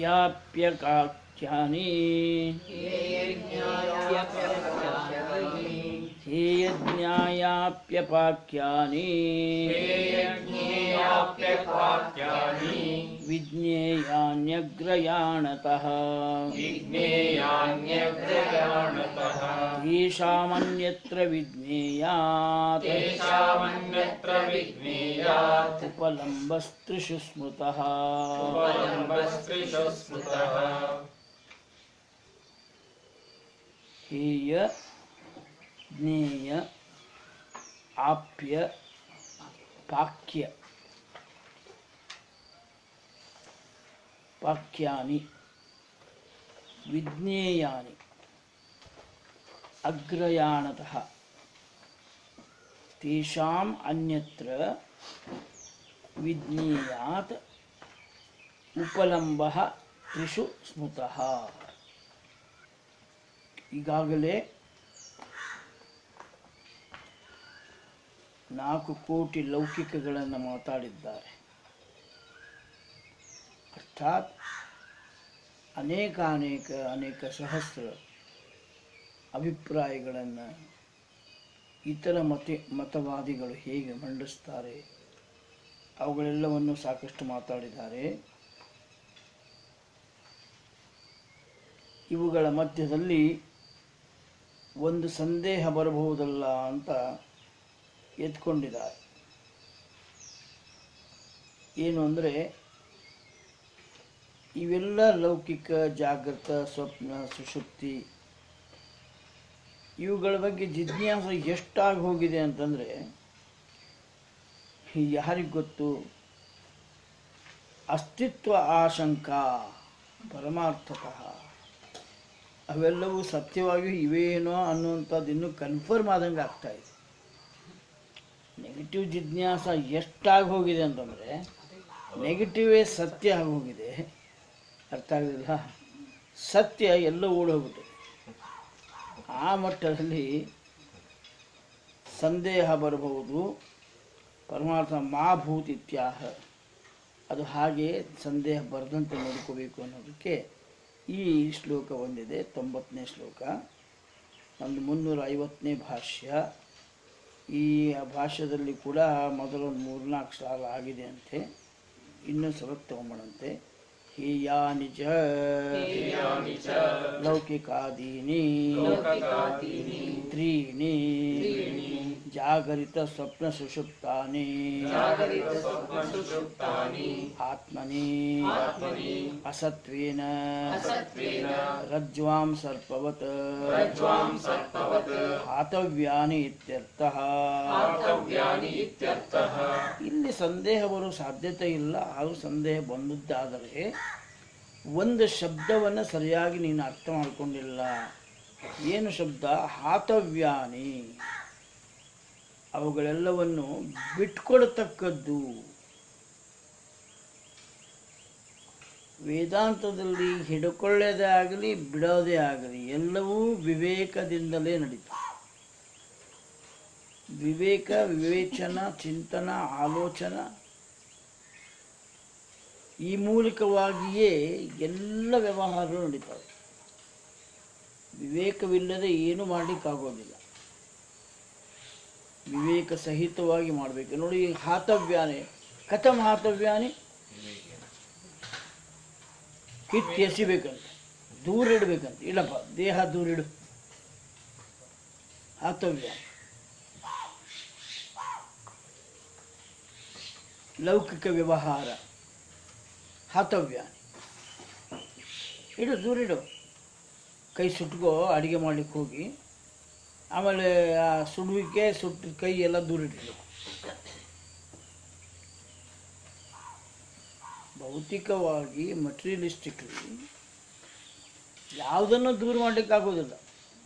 ಯಜ್ಞಾಪ್ಯಕಾಖ್ಯಾನಿ ಹೇಯಜ್ಞಾಯಾಪ್ಯಪಾಖ್ಯಾನಿ ವಿಜ್ಞೇಯಾನ್ಯಗ್ರಯಾಣತಃ विज्ञेयान्यग्रयाणतः येषामन्यत्र विज्ञेयात् तेषामन्यत्र विज्ञेयात् उपलम्बस्त्रिषु स्मृतः उपलम्बस्त्रिषु स्मृतः ಹೇಯ ಜ್ಞೇಯ ಆಪ್ಯ ಪಾಕ್ಯ ಪಾಕ್ಯಾನಿ ವಿಜ್ಞೇಯಾನಿ ಅಗ್ರಯಾಣತಃ ತೇಷಾಂ ಅನ್ಯತ್ರ ವಿಜ್ಞೇಯಾತ್ ಉಪಲಂಬ ತ್ರಿಷು ಸ್ಮೃತಃ ಈಗಾಗಲೇ ನಾಲ್ಕು ಕೋಟಿ ಲೌಕಿಕಗಳನ್ನು ಮಾತಾಡಿದ್ದಾರೆ ಅರ್ಥಾತ್ ಅನೇಕ ಅನೇಕ ಅನೇಕ ಸಹಸ್ರ ಅಭಿಪ್ರಾಯಗಳನ್ನು ಇತರ ಮತ ಮತವಾದಿಗಳು ಹೇಗೆ ಮಂಡಿಸ್ತಾರೆ ಅವುಗಳೆಲ್ಲವನ್ನು ಸಾಕಷ್ಟು ಮಾತಾಡಿದ್ದಾರೆ ಇವುಗಳ ಮಧ್ಯದಲ್ಲಿ ಒಂದು ಸಂದೇಹ ಬರಬಹುದಲ್ಲ ಅಂತ ಎತ್ಕೊಂಡಿದ್ದಾರೆ ಏನು ಅಂದರೆ ಇವೆಲ್ಲ ಲೌಕಿಕ ಜಾಗೃತ ಸ್ವಪ್ನ ಸುಷುಪ್ತಿ ಇವುಗಳ ಬಗ್ಗೆ ಜಿಜ್ಞಾಸ ಎಷ್ಟಾಗಿ ಹೋಗಿದೆ ಅಂತಂದರೆ ಯಾರಿಗೆ ಗೊತ್ತು ಅಸ್ತಿತ್ವ ಆಶಂಕ ಪರಮಾರ್ಥತಃ ಅವೆಲ್ಲವೂ ಸತ್ಯವಾಗಿಯೂ ಇವೇನೋ ಅನ್ನುವಂಥದ್ದು ಇನ್ನೂ ಕನ್ಫರ್ಮ್ ಆದಂಗೆ ಆಗ್ತಾ ಇದೆ ನೆಗೆಟಿವ್ ಜಿಜ್ಞಾಸ ಎಷ್ಟಾಗಿ ಹೋಗಿದೆ ಅಂತಂದರೆ ನೆಗೆಟಿವೇ ಸತ್ಯ ಆಗೋಗಿದೆ ಅರ್ಥ ಆಗಲಿಲ್ಲ ಸತ್ಯ ಎಲ್ಲ ಓಡೋಗ್ಬಿಟ್ಟಿದೆ ಆ ಮಟ್ಟದಲ್ಲಿ ಸಂದೇಹ ಬರಬಹುದು ಪರಮಾರ್ಥ ಮಾಭೂತ್ ಇತ್ಯಾಹ ಅದು ಹಾಗೆ ಸಂದೇಹ ಬರದಂತೆ ನೋಡ್ಕೋಬೇಕು ಅನ್ನೋದಕ್ಕೆ ಈ ಶ್ಲೋಕ ಒಂದಿದೆ ತೊಂಬತ್ತನೇ ಶ್ಲೋಕ ಒಂದು ಮುನ್ನೂರ ಐವತ್ತನೇ ಭಾಷ್ಯ ಈ ಭಾಷ್ಯದಲ್ಲಿ ಕೂಡ ಮೊದಲೊಂದು ಮೂರ್ನಾಲ್ಕು ಸಾಲ ಆಗಿದೆ ಅಂತೆ ಇನ್ನೂ ಸ್ವಲ್ಪ ತಗೊಂಬಣಂತೆ ಹೇಯಾನಿ ಚ ಲೌಕಿಕಾದೀನಿ ತ್ರೀಣಿ ಜಾಗರಿತ ಸ್ವಪ್ನ ಸುಷುಪ್ತಾನಿ ಆತ್ಮನಿ ಅಸತ್ವೇನ ರಜ್ವಾಂ ಸರ್ಪವತ್ ಹಾತವ್ಯಾನಿ ಇತ್ಯರ್ಥಃ ಇಲ್ಲಿ ಸಂದೇಹ ಬರೋ ಸಾಧ್ಯತೆ ಇಲ್ಲ ಹಾಗೂ ಸಂದೇಹ ಬಂದದ್ದಾದರೆ ಒಂದು ಶಬ್ದವನ್ನು ಸರಿಯಾಗಿ ನೀನು ಅರ್ಥ ಮಾಡಿಕೊಂಡಿಲ್ಲ ಏನು ಶಬ್ದ ಹಾತವ್ಯಾನಿ ಅವುಗಳೆಲ್ಲವನ್ನು ಬಿಟ್ಕೊಡತಕ್ಕದ್ದು ವೇದಾಂತದಲ್ಲಿ ಹಿಡ್ಕೊಳ್ಳೋದೇ ಆಗಲಿ ಬಿಡೋದೇ ಆಗಲಿ ಎಲ್ಲವೂ ವಿವೇಕದಿಂದಲೇ ನಡೀತು ವಿವೇಕ ವಿವೇಚನ ಚಿಂತನ ಆಲೋಚನ ಈ ಮೂಲಕವಾಗಿಯೇ ಎಲ್ಲ ವ್ಯವಹಾರಗಳು ನಡೀತವೆ ವಿವೇಕವಿಲ್ಲದೆ ಏನು ಮಾಡಲಿಕ್ಕಾಗೋದಿಲ್ಲ ವಿವೇಕ ಸಹಿತವಾಗಿ ಮಾಡಬೇಕು ನೋಡಿ ಈ ಹಾತವ್ಯಾನೆ ಕಥಂ ಹಾತವ್ಯಾನಿ ಕಿತ್ತು ಎಸಿಬೇಕಂತ ದೂರ ಇಡಬೇಕಂತ ಇಲ್ಲಪ್ಪ ದೇಹ ದೂರ ಇಡು ಹಾತವ್ಯ ಲೌಕಿಕ ವ್ಯವಹಾರ ಹಾತವ್ಯ ಇಡು ದೂರ ಇಡು ಕೈ ಸುಟ್ಕೋ ಅಡಿಗೆ ಮಾಡ್ಲಿಕ್ಕೆ ಹೋಗಿ ಆಮೇಲೆ ಆ ಸುಡುವಿಕೆ ಸುಟ್ಟ ಕೈ ಎಲ್ಲ ದೂರ ಇಡಬೇಕು ಭೌತಿಕವಾಗಿ ಮಟೀರಿಯಲಿಸ್ಟಿಕ್ಲಿ ಯಾವುದನ್ನು ದೂರ ಮಾಡ್ಲಿಕ್ಕೆ ಆಗೋದಿಲ್ಲ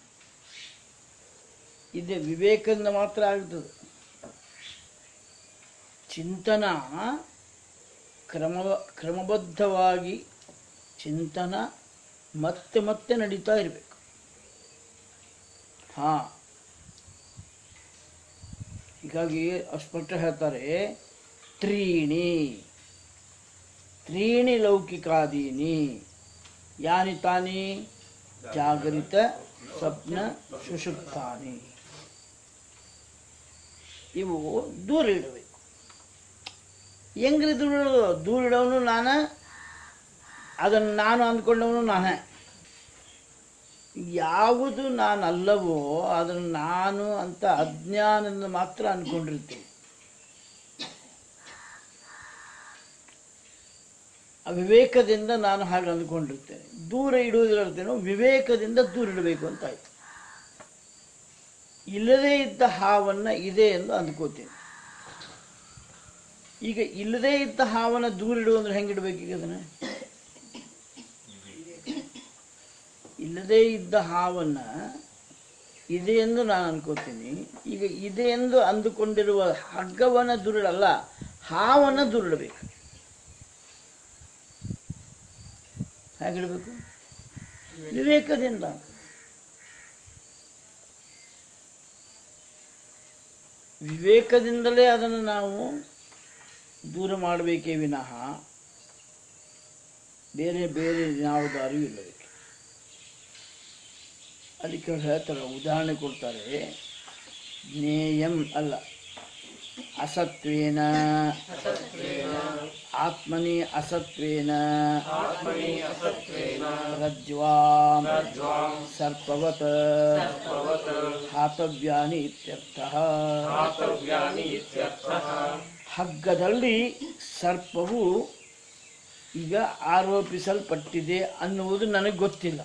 ಇದೆ ವಿವೇಕದಿಂದ ಮಾತ್ರ ಆಗ್ತದೆ ಚಿಂತನ ಕ್ರಮ ಕ್ರಮಬದ್ಧವಾಗಿ ಚಿಂತನ ಮತ್ತೆ ಮತ್ತೆ ನಡೀತಾ ಇರಬೇಕು ಹಾ ಹೀಗಾಗಿ ಅಸ್ಪಷ್ಟ ಹೇಳ್ತಾರೆ ತ್ರೀಣಿ ತ್ರೀಣಿ ಲೌಕಿಕಾದೀನಿ ಯಾನಿ ತಾನಿ ಜಾಗರಿತ ಸ್ವಪ್ನ ಸುಷುಪ್ತಾನಿ ಇವು ದೂರ ಇಡಬೇಕು ಹೆಂಗ್ರಿ ದೂರ ಇಡೋದು ದೂರ ಇಡೋನು ನಾನು ಅದನ್ನು ನಾನು ಅಂದ್ಕೊಂಡವನು ನಾನೇ ಯಾವುದು ನಾನು ಅಲ್ಲವೋ ಅದನ್ನು ನಾನು ಅಂತ ಅಜ್ಞಾನದಿಂದ ಮಾತ್ರ ಅಂದ್ಕೊಂಡಿರ್ತೀನಿ ವಿವೇಕದಿಂದ ನಾನು ಹಾಗೆ ಅಂದ್ಕೊಂಡಿರ್ತೇನೆ ದೂರ ಇಡುವುದರರ್ಥೇನು ವಿವೇಕದಿಂದ ದೂರ ಇಡಬೇಕು ಅಂತ ಆಯ್ತು ಇಲ್ಲದೇ ಇದ್ದ ಹಾವನ್ನು ಇದೆ ಎಂದು ಅಂದ್ಕೋತೀನಿ ಈಗ ಇಲ್ಲದೇ ಇದ್ದ ಹಾವನ್ನು ದೂರ ಇಡು ಅಂದ್ರೆ ಹೆಂಗಿಡ್ಬೇಕು ಈಗ ಅದನ್ನು ಇಲ್ಲದೇ ಇದ್ದ ಹಾವನ್ನು ಇದೆ ಎಂದು ನಾನು ಅನ್ಕೋತೀನಿ ಈಗ ಇದೆ ಎಂದು ಅಂದುಕೊಂಡಿರುವ ಹಗ್ಗವನ್ನು ದೂರಿಡಲ್ಲ ಹಾವನ್ನು ದೂರಿಡಬೇಕು ಹೇಗಿಡಬೇಕು ವಿವೇಕದಿಂದ ವಿವೇಕದಿಂದಲೇ ಅದನ್ನು ನಾವು ದೂರ ಮಾಡಬೇಕೇ ವಿನಃ ಬೇರೆ ಬೇರೆ ಯಾವುದು ಅರಿವಿಲ್ಲ ಅದಕ್ಕೆ ಅದಕ್ಕೆ ಅವ್ರು ಹೇಳ್ತಾರೆ ಉದಾಹರಣೆ ಕೊಡ್ತಾರೆ ಜ್ಞೇಯಂ ಅಲ್ಲ ಅಸತ್ವೇನ ಆತ್ಮನಿ ಅಸತ್ವೇನ ಆತ್ಮನಿ ಅಸತ್ವೇನ ರಜ್ವಾಂ ರಜ್ವಾಂ ಸರ್ಪವತ್ ಸರ್ಪವತ್ ಹಾತವ್ಯಾನಿ ಇತ್ಯರ್ಥಃ ಆತವ್ಯಾನಿ ಇತ್ಯರ್ಥಃ ಹಗ್ಗದಲ್ಲಿ ಸರ್ಪವು ಈಗ ಆರೋಪಿಸಲ್ಪಟ್ಟಿದೆ ಅನ್ನುವುದು ನನಗೆ ಗೊತ್ತಿಲ್ಲ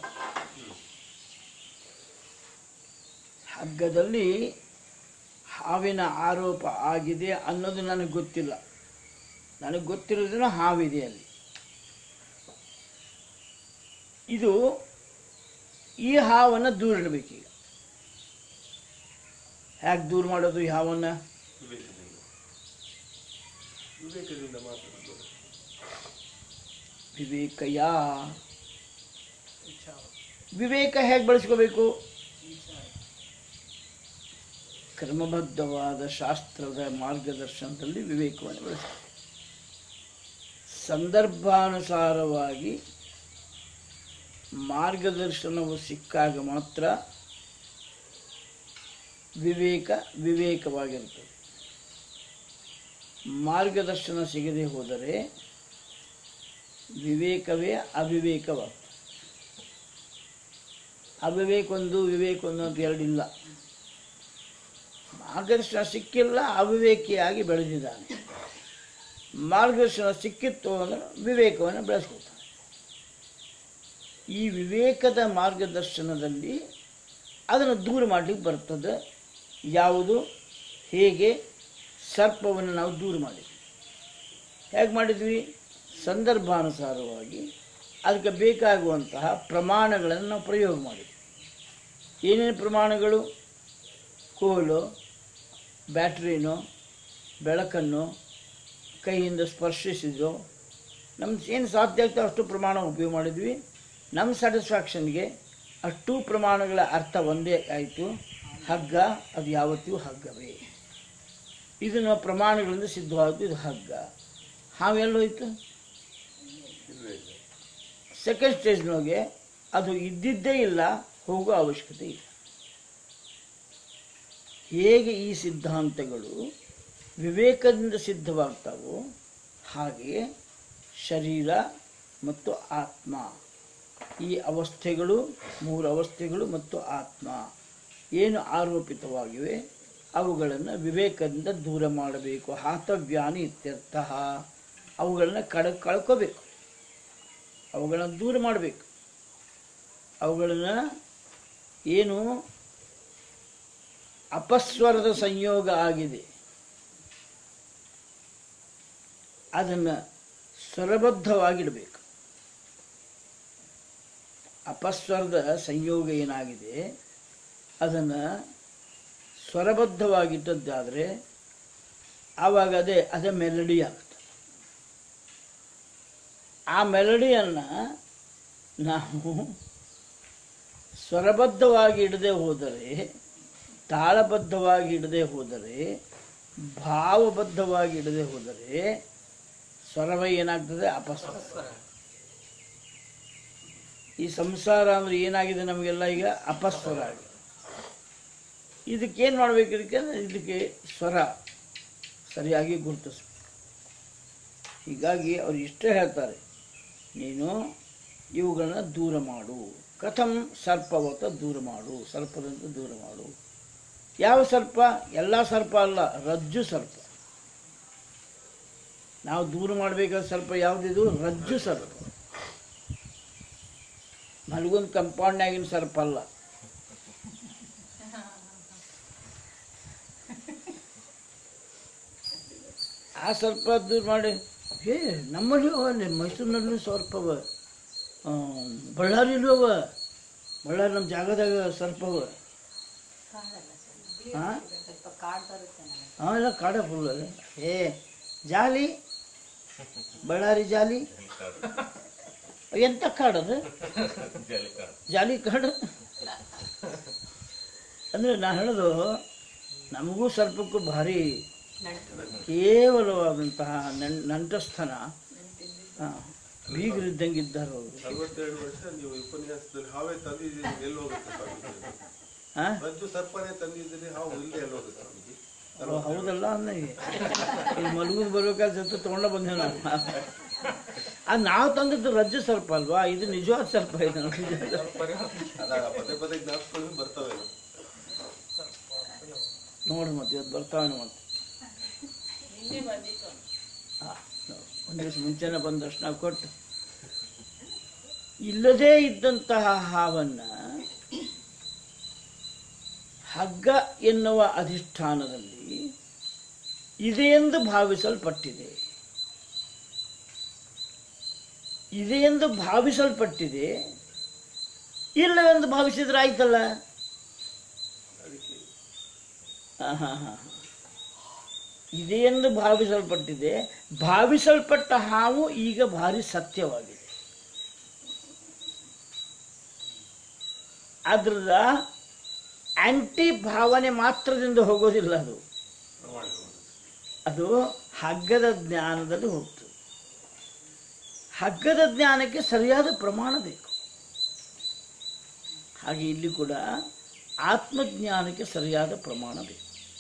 ಹಗ್ಗದಲ್ಲಿ ಹಾವಿನ ಆರೋಪ ಆಗಿದೆ ಅನ್ನೋದು ನನಗೆ ಗೊತ್ತಿಲ್ಲ ನನಗೆ ಗೊತ್ತಿರೋದನ್ನು ಹಾವಿದೆ ಅಲ್ಲಿ ಇದು ಈ ಹಾವನ್ನು ದೂರ ಇಡಬೇಕೀಗ ಹೇಗೆ ದೂರ ಮಾಡೋದು ಈ ಹಾವನ್ನು ವಿವೇಕಯ ವಿವೇಕ ಹೇಗೆ ಬಳಸ್ಕೋಬೇಕು ಕ್ರಮಬದ್ಧವಾದ ಶಾಸ್ತ್ರದ ಮಾರ್ಗದರ್ಶನದಲ್ಲಿ ವಿವೇಕವನ್ನು ಬಳಸಬೇಕು ಸಂದರ್ಭಾನುಸಾರವಾಗಿ ಮಾರ್ಗದರ್ಶನವು ಸಿಕ್ಕಾಗ ಮಾತ್ರ ವಿವೇಕ ವಿವೇಕವಾಗಿರುತ್ತದೆ ಮಾರ್ಗದರ್ಶನ ಸಿಗದೆ ಹೋದರೆ ವಿವೇಕವೇ ಅವಿವೇಕವಾಗ್ತದೆ ಅವಿವೇಕೊಂದು ವಿವೇಕೊಂದು ಅಂತ ಎರಡಿಲ್ಲ ಮಾರ್ಗದರ್ಶನ ಸಿಕ್ಕಿಲ್ಲ ಅವಿವೇಕಿಯಾಗಿ ಬೆಳೆದಿದ್ದಾನೆ ಮಾರ್ಗದರ್ಶನ ಸಿಕ್ಕಿತ್ತು ಅಂದ್ರೆ ವಿವೇಕವನ್ನು ಬೆಳೆಸ್ಕೊಳ್ತಾನೆ ಈ ವಿವೇಕದ ಮಾರ್ಗದರ್ಶನದಲ್ಲಿ ಅದನ್ನು ದೂರ ಮಾಡಲಿಕ್ಕೆ ಬರ್ತದೆ ಯಾವುದು ಹೇಗೆ ಸರ್ಪವನ್ನು ನಾವು ದೂರ ಮಾಡಿದ್ವಿ ಹೇಗೆ ಮಾಡಿದ್ವಿ ಸಂದರ್ಭಾನುಸಾರವಾಗಿ ಅದಕ್ಕೆ ಬೇಕಾಗುವಂತಹ ಪ್ರಮಾಣಗಳನ್ನು ನಾವು ಪ್ರಯೋಗ ಮಾಡಿದ್ವಿ ಏನೇನು ಪ್ರಮಾಣಗಳು ಕೋಲು ಬ್ಯಾಟ್ರಿನೋ ಬೆಳಕನ್ನು ಕೈಯಿಂದ ಸ್ಪರ್ಶಿಸಿದೋ ನಮ್ಗೆ ಏನು ಸಾಧ್ಯ ಆಗ್ತದೆ ಅಷ್ಟು ಪ್ರಮಾಣ ಉಪಯೋಗ ಮಾಡಿದ್ವಿ ನಮ್ಮ ಸ್ಯಾಟಿಸ್ಫ್ಯಾಕ್ಷನ್ಗೆ ಅಷ್ಟು ಪ್ರಮಾಣಗಳ ಅರ್ಥ ಒಂದೇ ಆಯಿತು ಹಗ್ಗ ಅದು ಯಾವತ್ತೂ ಹಗ್ಗವೇ ಇದು ನಾವು ಪ್ರಮಾಣಗಳಿಂದ ಸಿದ್ಧವಾಗುತ್ತೆ ಇದು ಹಗ್ಗ ಹಾವೆಲ್ಲೋಯ್ತು ಸೆಕೆಂಡ್ ಸ್ಟೇಜ್ನೊಳಗೆ ಅದು ಇದ್ದಿದ್ದೇ ಇಲ್ಲ ಹೋಗೋ ಅವಶ್ಯಕತೆ ಇಲ್ಲ ಹೇಗೆ ಈ ಸಿದ್ಧಾಂತಗಳು ವಿವೇಕದಿಂದ ಸಿದ್ಧವಾಗ್ತಾವೋ ಹಾಗೆಯೇ ಶರೀರ ಮತ್ತು ಆತ್ಮ ಈ ಅವಸ್ಥೆಗಳು ಮೂರು ಅವಸ್ಥೆಗಳು ಮತ್ತು ಆತ್ಮ ಏನು ಆರೋಪಿತವಾಗಿವೆ ಅವುಗಳನ್ನು ವಿವೇಕದಿಂದ ದೂರ ಮಾಡಬೇಕು ಹಾತವ್ಯಾನಿ ಇತ್ಯರ್ಥ ಅವುಗಳನ್ನು ಕಡ ಕಳ್ಕೋಬೇಕು ಅವುಗಳನ್ನು ದೂರ ಮಾಡಬೇಕು ಅವುಗಳನ್ನು ಏನು ಅಪಸ್ವರದ ಸಂಯೋಗ ಆಗಿದೆ ಅದನ್ನು ಸ್ವರಬದ್ಧವಾಗಿಡಬೇಕು ಅಪಸ್ವರದ ಸಂಯೋಗ ಏನಾಗಿದೆ ಅದನ್ನು ಸ್ವರಬದ್ಧವಾಗಿಟ್ಟದ್ದಾದರೆ ಆವಾಗ ಅದೇ ಅದೇ ಮೆಲಡಿ ಆಗ್ತದೆ ಆ ಮೆಲಡಿಯನ್ನು ನಾವು ಸ್ವರಬದ್ಧವಾಗಿ ಇಡದೆ ಹೋದರೆ ತಾಳಬದ್ಧವಾಗಿ ಇಡದೆ ಹೋದರೆ ಭಾವಬದ್ಧವಾಗಿ ಇಡದೆ ಹೋದರೆ ಸ್ವರವ ಏನಾಗ್ತದೆ ಅಪಸ್ವರ ಈ ಸಂಸಾರ ಅಂದ್ರೆ ಏನಾಗಿದೆ ನಮಗೆಲ್ಲ ಈಗ ಅಪಸ್ವರ ಆಗಿದೆ ಇದಕ್ಕೇನು ಮಾಡಬೇಕು ಇದಕ್ಕೆ ಅಂದ್ರೆ ಇದಕ್ಕೆ ಸ್ವರ ಸರಿಯಾಗಿ ಗುರುತಿಸ್ಬೇಕು ಹೀಗಾಗಿ ಅವ್ರು ಇಷ್ಟೇ ಹೇಳ್ತಾರೆ ನೀನು ಇವುಗಳನ್ನ ದೂರ ಮಾಡು ಕಥಂ ಸರ್ಪವತ ದೂರ ಮಾಡು ಸರ್ಪದಂತೆ ದೂರ ಮಾಡು ಯಾವ ಸರ್ಪ ಎಲ್ಲ ಸರ್ಪ ಅಲ್ಲ ರಜ್ಜು ಸರ್ಪ ನಾವು ದೂರ ಮಾಡಬೇಕಾದ ಸರ್ಪ ಯಾವುದಿದು ರಜ್ಜು ಸರ್ಪ ಮಲಗೊಂದು ಕಂಪೌಂಡ್ನಾಗಿನ ಸರ್ಪ ಅಲ್ಲ ಆ ಸರ್ಪ ದೂರ ಮಾಡಿ ಏ ನಮ್ಮಲ್ಲಿ ಅವ ಮೈಸೂರಿನಲ್ಲೂ ಸರ್ಪವ ಬಳ್ಳಾರಿಲೂ ಅವ ಬಳ್ಳಾರಿ ನಮ್ಮ ಜಾಗದಾಗ ಸರ್ಪವ ಹಾಂ ಅವೆಲ್ಲ ಕಾಡ ಫುಲ್ ಅದ ಏ ಜಾಲಿ ಬಳ್ಳಾರಿ ಜಾಲಿ ಎಂತ ಕಾಡದು ಜಾಲಿ ಕಾಡು ಅಂದರೆ ನಾ ಹೇಳೋದು ನಮಗೂ ಸರ್ಪಕ್ಕೂ ಭಾರಿ ಕೇವಲವಾದಂತಹ ನನ್ ನಂಟಸ್ಥನ ಹಾಂ ಬೀಗರಿದ್ದಂಗೆ ಇದ್ದಾರೆ ಅವರು ನಲವತ್ತೆರಡು ವರ್ಷ ನೀವು ಉಪನ್ಯಾಸದಲ್ಲಿ ಹಾವೇ ತಂದಿದ್ದೀರಿ ಎಲ್ಲಿ ಹೋಗುತ್ತೆ ಸ್ವಾಮೀಜಿ ಹಾಂ ರಜ್ಜು ಸರ್ಪನೇ ತಂದಿದ್ದೀರಿ ಹಾವು ಇಲ್ಲದೆ ಎಲ್ಲಿ ಹೋಗುತ್ತೆ ಸ್ವಾಮೀಜಿ ಓ, ಹೌದಲ್ಲ ಅನ್ನಗೆ ಇಲ್ಲಿ ಮಲಗುದು ಬರ್ಬೇಕಾದ್ರೆ ಜೊತೆ ತೊಗೊಂಡ ಬಂದೇವು ನಾವು ಅದು ನಾವು ತಂದದ್ದು ರಜ್ಜು ಸರ್ಪ ಅಲ್ವಾ ಇದು ನಿಜವಾದ ಸರ್ಪ ಇದು ಅದಾಗ ಪದೇ ಪದೇ ಜ್ಞಾಪಕಗಳು ಬರ್ತವೆ ನೋಡು ಮತ್ತೆ ಇವತ್ತು ಬರ್ತಾವೇನು ಮತ್ತೆ ಹಾಂ ಒಂದು ದಿವಸ ಮುಂಚೆನೆ ಬಂದ ತಕ್ಷಣ ಕೊಟ್ಟು ಇಲ್ಲದೇ ಇದ್ದಂತಹ ಹಾವನ್ನು ಹಗ್ಗ ಎನ್ನುವ ಅಧಿಷ್ಠಾನದಲ್ಲಿ ಇದೆ ಎಂದು ಭಾವಿಸಲ್ಪಟ್ಟಿದೆ ಇದೆ ಎಂದು ಭಾವಿಸಲ್ಪಟ್ಟಿದೆ ಇಲ್ಲವೆಂದು ಭಾವಿಸಿದ್ರೆ ಆಯ್ತಲ್ಲ ಅದಕ್ಕೆ ಆಹಾಹಾ. ಇದೆ ಎಂದು ಭಾವಿಸಲ್ಪಟ್ಟಿದೆ ಭಾವಿಸಲ್ಪಟ್ಟ ಹಾವು ಈಗ ಭಾರಿ ಸತ್ಯವಾಗಿದೆ ಅದ್ರದ ಆಂಟಿ ಭಾವನೆ ಮಾತ್ರದಿಂದ ಹೋಗೋದಿಲ್ಲ ಅದು ಅದು ಹಗ್ಗದ ಜ್ಞಾನದಲ್ಲಿ ಹೋಗ್ತದೆ ಹಗ್ಗದ ಜ್ಞಾನಕ್ಕೆ ಸರಿಯಾದ ಪ್ರಮಾಣ ಬೇಕು ಹಾಗೆ ಇಲ್ಲಿ ಕೂಡ ಆತ್ಮಜ್ಞಾನಕ್ಕೆ ಸರಿಯಾದ ಪ್ರಮಾಣ ಬೇಕು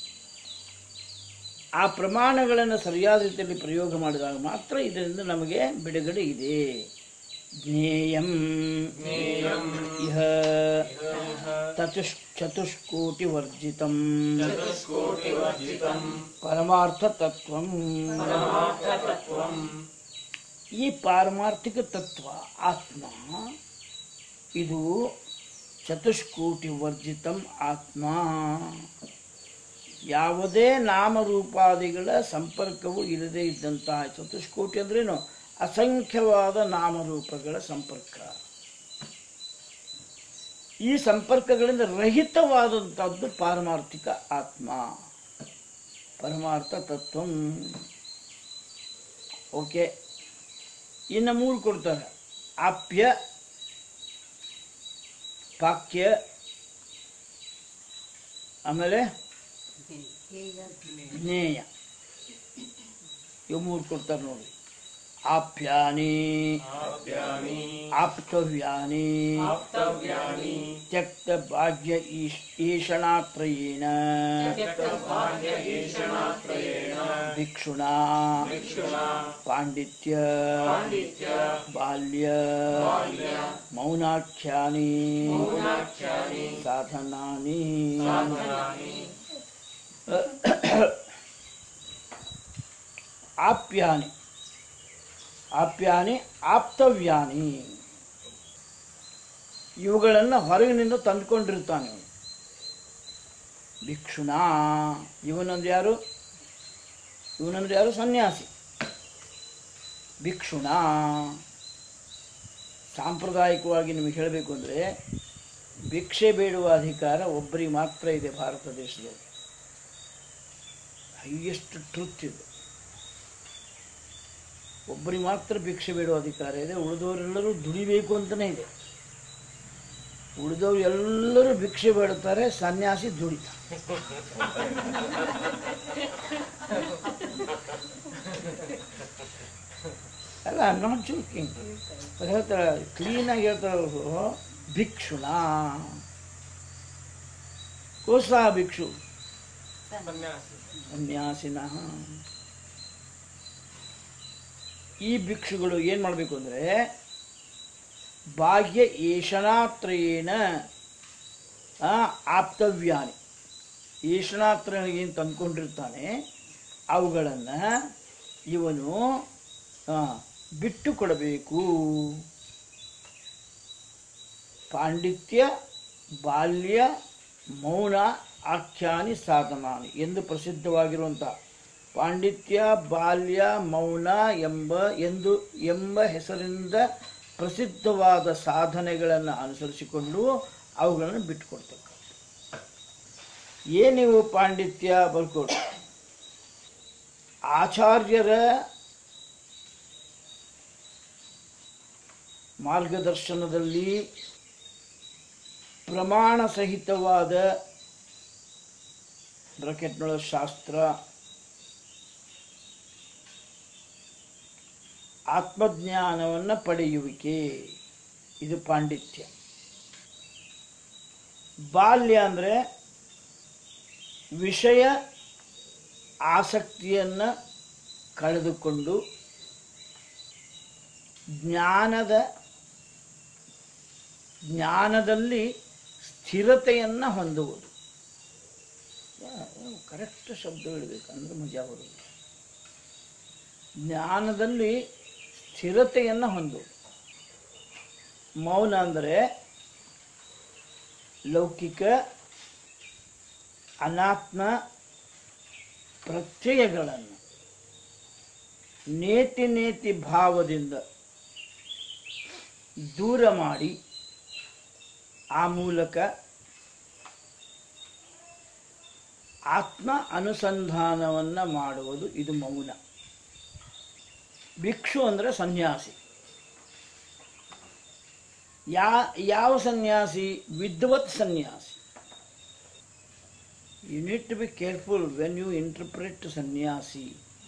ಆ ಪ್ರಮಾಣಗಳನ್ನು ಸರಿಯಾದ ರೀತಿಯಲ್ಲಿ ಪ್ರಯೋಗ ಮಾಡಿದಾಗ ಮಾತ್ರ ಇದರಿಂದ ನಮಗೆ ಬಿಡುಗಡೆ ಇದೆ ಜ್ಞೇಯಂ ಇಹ ತಚುಷ್ ಚತುಷ್ಕೋಟಿ ವರ್ಜಿತಂ ಪರಮಾರ್ಥ ತತ್ವಂ ಈ ಪಾರಮಾರ್ಥಿಕ ತತ್ವ ಆತ್ಮ ಇದು ಚತುಷ್ಕೋಟಿ ವರ್ಜಿತಂ ಆತ್ಮ ಯಾವುದೇ ನಾಮರೂಪಾದಿಗಳ ಸಂಪರ್ಕವು ಇಲ್ಲದೆ ಇದ್ದಂತಹ ಚತುಷ್ಕೋಟಿ ಅಂದ್ರೇನು ಅಸಂಖ್ಯವಾದ ನಾಮರೂಪಗಳ ಸಂಪರ್ಕ ಈ ಸಂಪರ್ಕಗಳಿಂದ ರಹಿತವಾದಂಥದ್ದು ಪಾರಮಾರ್ಥಿಕ ಆತ್ಮ ಪರಮಾರ್ಥ ತತ್ವಂ ಓಕೆ ಇನ್ನು ಮೂರು ಕೊಡ್ತಾರೆ ಆಪ್ಯ ಪಾಕ್ಯ ಆಮೇಲೆ ಜ್ಞೇಯ ಇವು ಮೂರು ಕೊಡ್ತಾರೆ ನೋಡಿ ಆಪ್ಯಾನಿ ಆಪ್ಯಾನಿ ಆಪ್ತವ್ಯಾನಿ ಆಪ್ತವ್ಯಾನಿ ತ್ಯಕ್ತ ಭಾಗ್ಯ ಈಶ್ ಈಶಣಾತ್ರಯೇಣ ತ್ಯಕ್ತಭಾಗ್ಯ ಈಶಣಾತ್ರಯೇಣ ಭಿಕ್ಷುಣ ಭಿಕ್ಷುಣ ಪಾಂಡಿತ್ಯ ಪಾಂಡಿತ್ಯ ಬಾಲ್ಯ ಬಾಲ್ಯ ಮೌನಾಖ್ಯಾನಿ ಮೌನಾಖ್ಯಾನಿ ಸಾಧನಾನಿ ಸಾಧನಾನಿ ಆಪ್ಯಾನಿ ಆಪ್ಯಾನಿ ಆಪ್ತವ್ಯಾನಿ ಇವುಗಳನ್ನು ಹೊರಗಿನಿಂದ ತಂದುಕೊಂಡಿರ್ತಾನೆ ಅವನು ಭಿಕ್ಷುಣ ಇವನಂದ್ರೆ ಯಾರು ಇವನಂದ್ರೆ ಯಾರು ಸನ್ಯಾಸಿ ಭಿಕ್ಷುಣ ಸಾಂಪ್ರದಾಯಿಕವಾಗಿ ನಿಮಗೆ ಹೇಳಬೇಕು ಅಂದರೆ ಭಿಕ್ಷೆ ಬೇಡುವ ಅಧಿಕಾರ ಒಬ್ಬರಿಗೆ ಮಾತ್ರ ಇದೆ ಭಾರತ ದೇಶದಲ್ಲಿ ಹೈಯೆಸ್ಟ್ ಟ್ರುತ್ ಇದು ಒಬ್ಬರಿಗೆ ಮಾತ್ರ ಭಿಕ್ಷೆ ಬೇಡುವ ಅಧಿಕಾರ ಇದೆ ಉಳಿದವರೆಲ್ಲರೂ ದುಡಿಬೇಕು ಅಂತಲೇ ಇದೆ ಉಳಿದವರು ಎಲ್ಲರೂ ಭಿಕ್ಷೆ ಬೇಡುತ್ತಾರೆ ಸನ್ಯಾಸಿ ದುಡಿತಾರೆ ಅಲ್ಲ ನಾಟ್ ಜೋಕಿಂಗ್ ಹೇಳ್ತಾಳೆ ಕ್ಲೀನಾಗಿ ಹೇಳ್ತಾಳೆ ಅವರು ಭಿಕ್ಷುಣ ಕೋಸ ಭಿಕ್ಷು ಸನ್ಯಾಸಿನಃ ಈ ಭಿಕ್ಷುಗಳು ಏನು ಮಾಡಬೇಕು ಅಂದರೆ ಬಾಹ್ಯ ಏಷಣಾತ್ರಯೇನ ಆ, ಆಪ್ತವ್ಯಾನಿ ಏಷಣಾತ್ರನಿಗೆ ಏನು ತಂದ್ಕೊಂಡಿರ್ತಾನೆ ಅವುಗಳನ್ನು ಇವನು ಆ, ಬಿಟ್ಟು ಕೊಡಬೇಕು ಪಾಂಡಿತ್ಯ ಬಾಲ್ಯ ಮೌನ ಆಖ್ಯಾನಿ ಸಾಧನಾನಿ ಎಂದು ಪ್ರಸಿದ್ಧವಾಗಿರುವಂಥ ಪಾಂಡಿತ್ಯ ಬಾಲ್ಯ ಮೌನ ಎಂಬ ಎಂದು ಎಂಬ ಹೆಸರಿಂದ ಪ್ರಸಿದ್ಧವಾದ ಸಾಧನೆಗಳನ್ನು ಅನುಸರಿಸಿಕೊಂಡು ಅವುಗಳನ್ನು ಬಿಟ್ಟುಕೊಡ್ತಕ್ಕ ಏನಿವು ಪಾಂಡಿತ್ಯ ಬರ್ಕೊಡು ಆಚಾರ್ಯರ ಮಾರ್ಗದರ್ಶನದಲ್ಲಿ ಪ್ರಮಾಣ ಸಹಿತವಾದ ಬ್ರಕೆಟ್ನೊಳ ಶಾಸ್ತ್ರ ಆತ್ಮಜ್ಞಾನವನ್ನು ಪಡೆಯುವಿಕೆ ಇದು ಪಾಂಡಿತ್ಯ ಬಾಲ್ಯ ಅಂದರೆ ವಿಷಯ ಆಸಕ್ತಿಯನ್ನು ಕಳೆದುಕೊಂಡು ಜ್ಞಾನದ ಜ್ಞಾನದಲ್ಲಿ ಸ್ಥಿರತೆಯನ್ನು ಹೊಂದುವುದು ಕರೆಕ್ಟ್ ಶಬ್ದ ಹೇಳಬೇಕು ಅಂದ್ರೆ ಮಜಾ ಬರುವುದು ಜ್ಞಾನದಲ್ಲಿ ಸ್ಥಿರತೆಯನ್ನು ಹೊಂದುವುದು ಮೌನ ಅಂದರೆ ಲೌಕಿಕ ಅನಾತ್ಮ ಪ್ರತ್ಯಯಗಳನ್ನು ನೇತಿ ನೇತಿ ಭಾವದಿಂದ ದೂರ ಮಾಡಿ ಆ ಮೂಲಕ ಆತ್ಮ ಅನುಸಂಧಾನವನ್ನು ಮಾಡುವುದು ಇದು ಮೌನ ಭಿಕ್ಷು ಅಂದರೆ ಸನ್ಯಾಸಿ ಯಾ ಯಾವ ಸನ್ಯಾಸಿ ವಿದ್ವತ್ ಸನ್ಯಾಸಿ you need to be careful when you interpret ಸನ್ಯಾಸಿ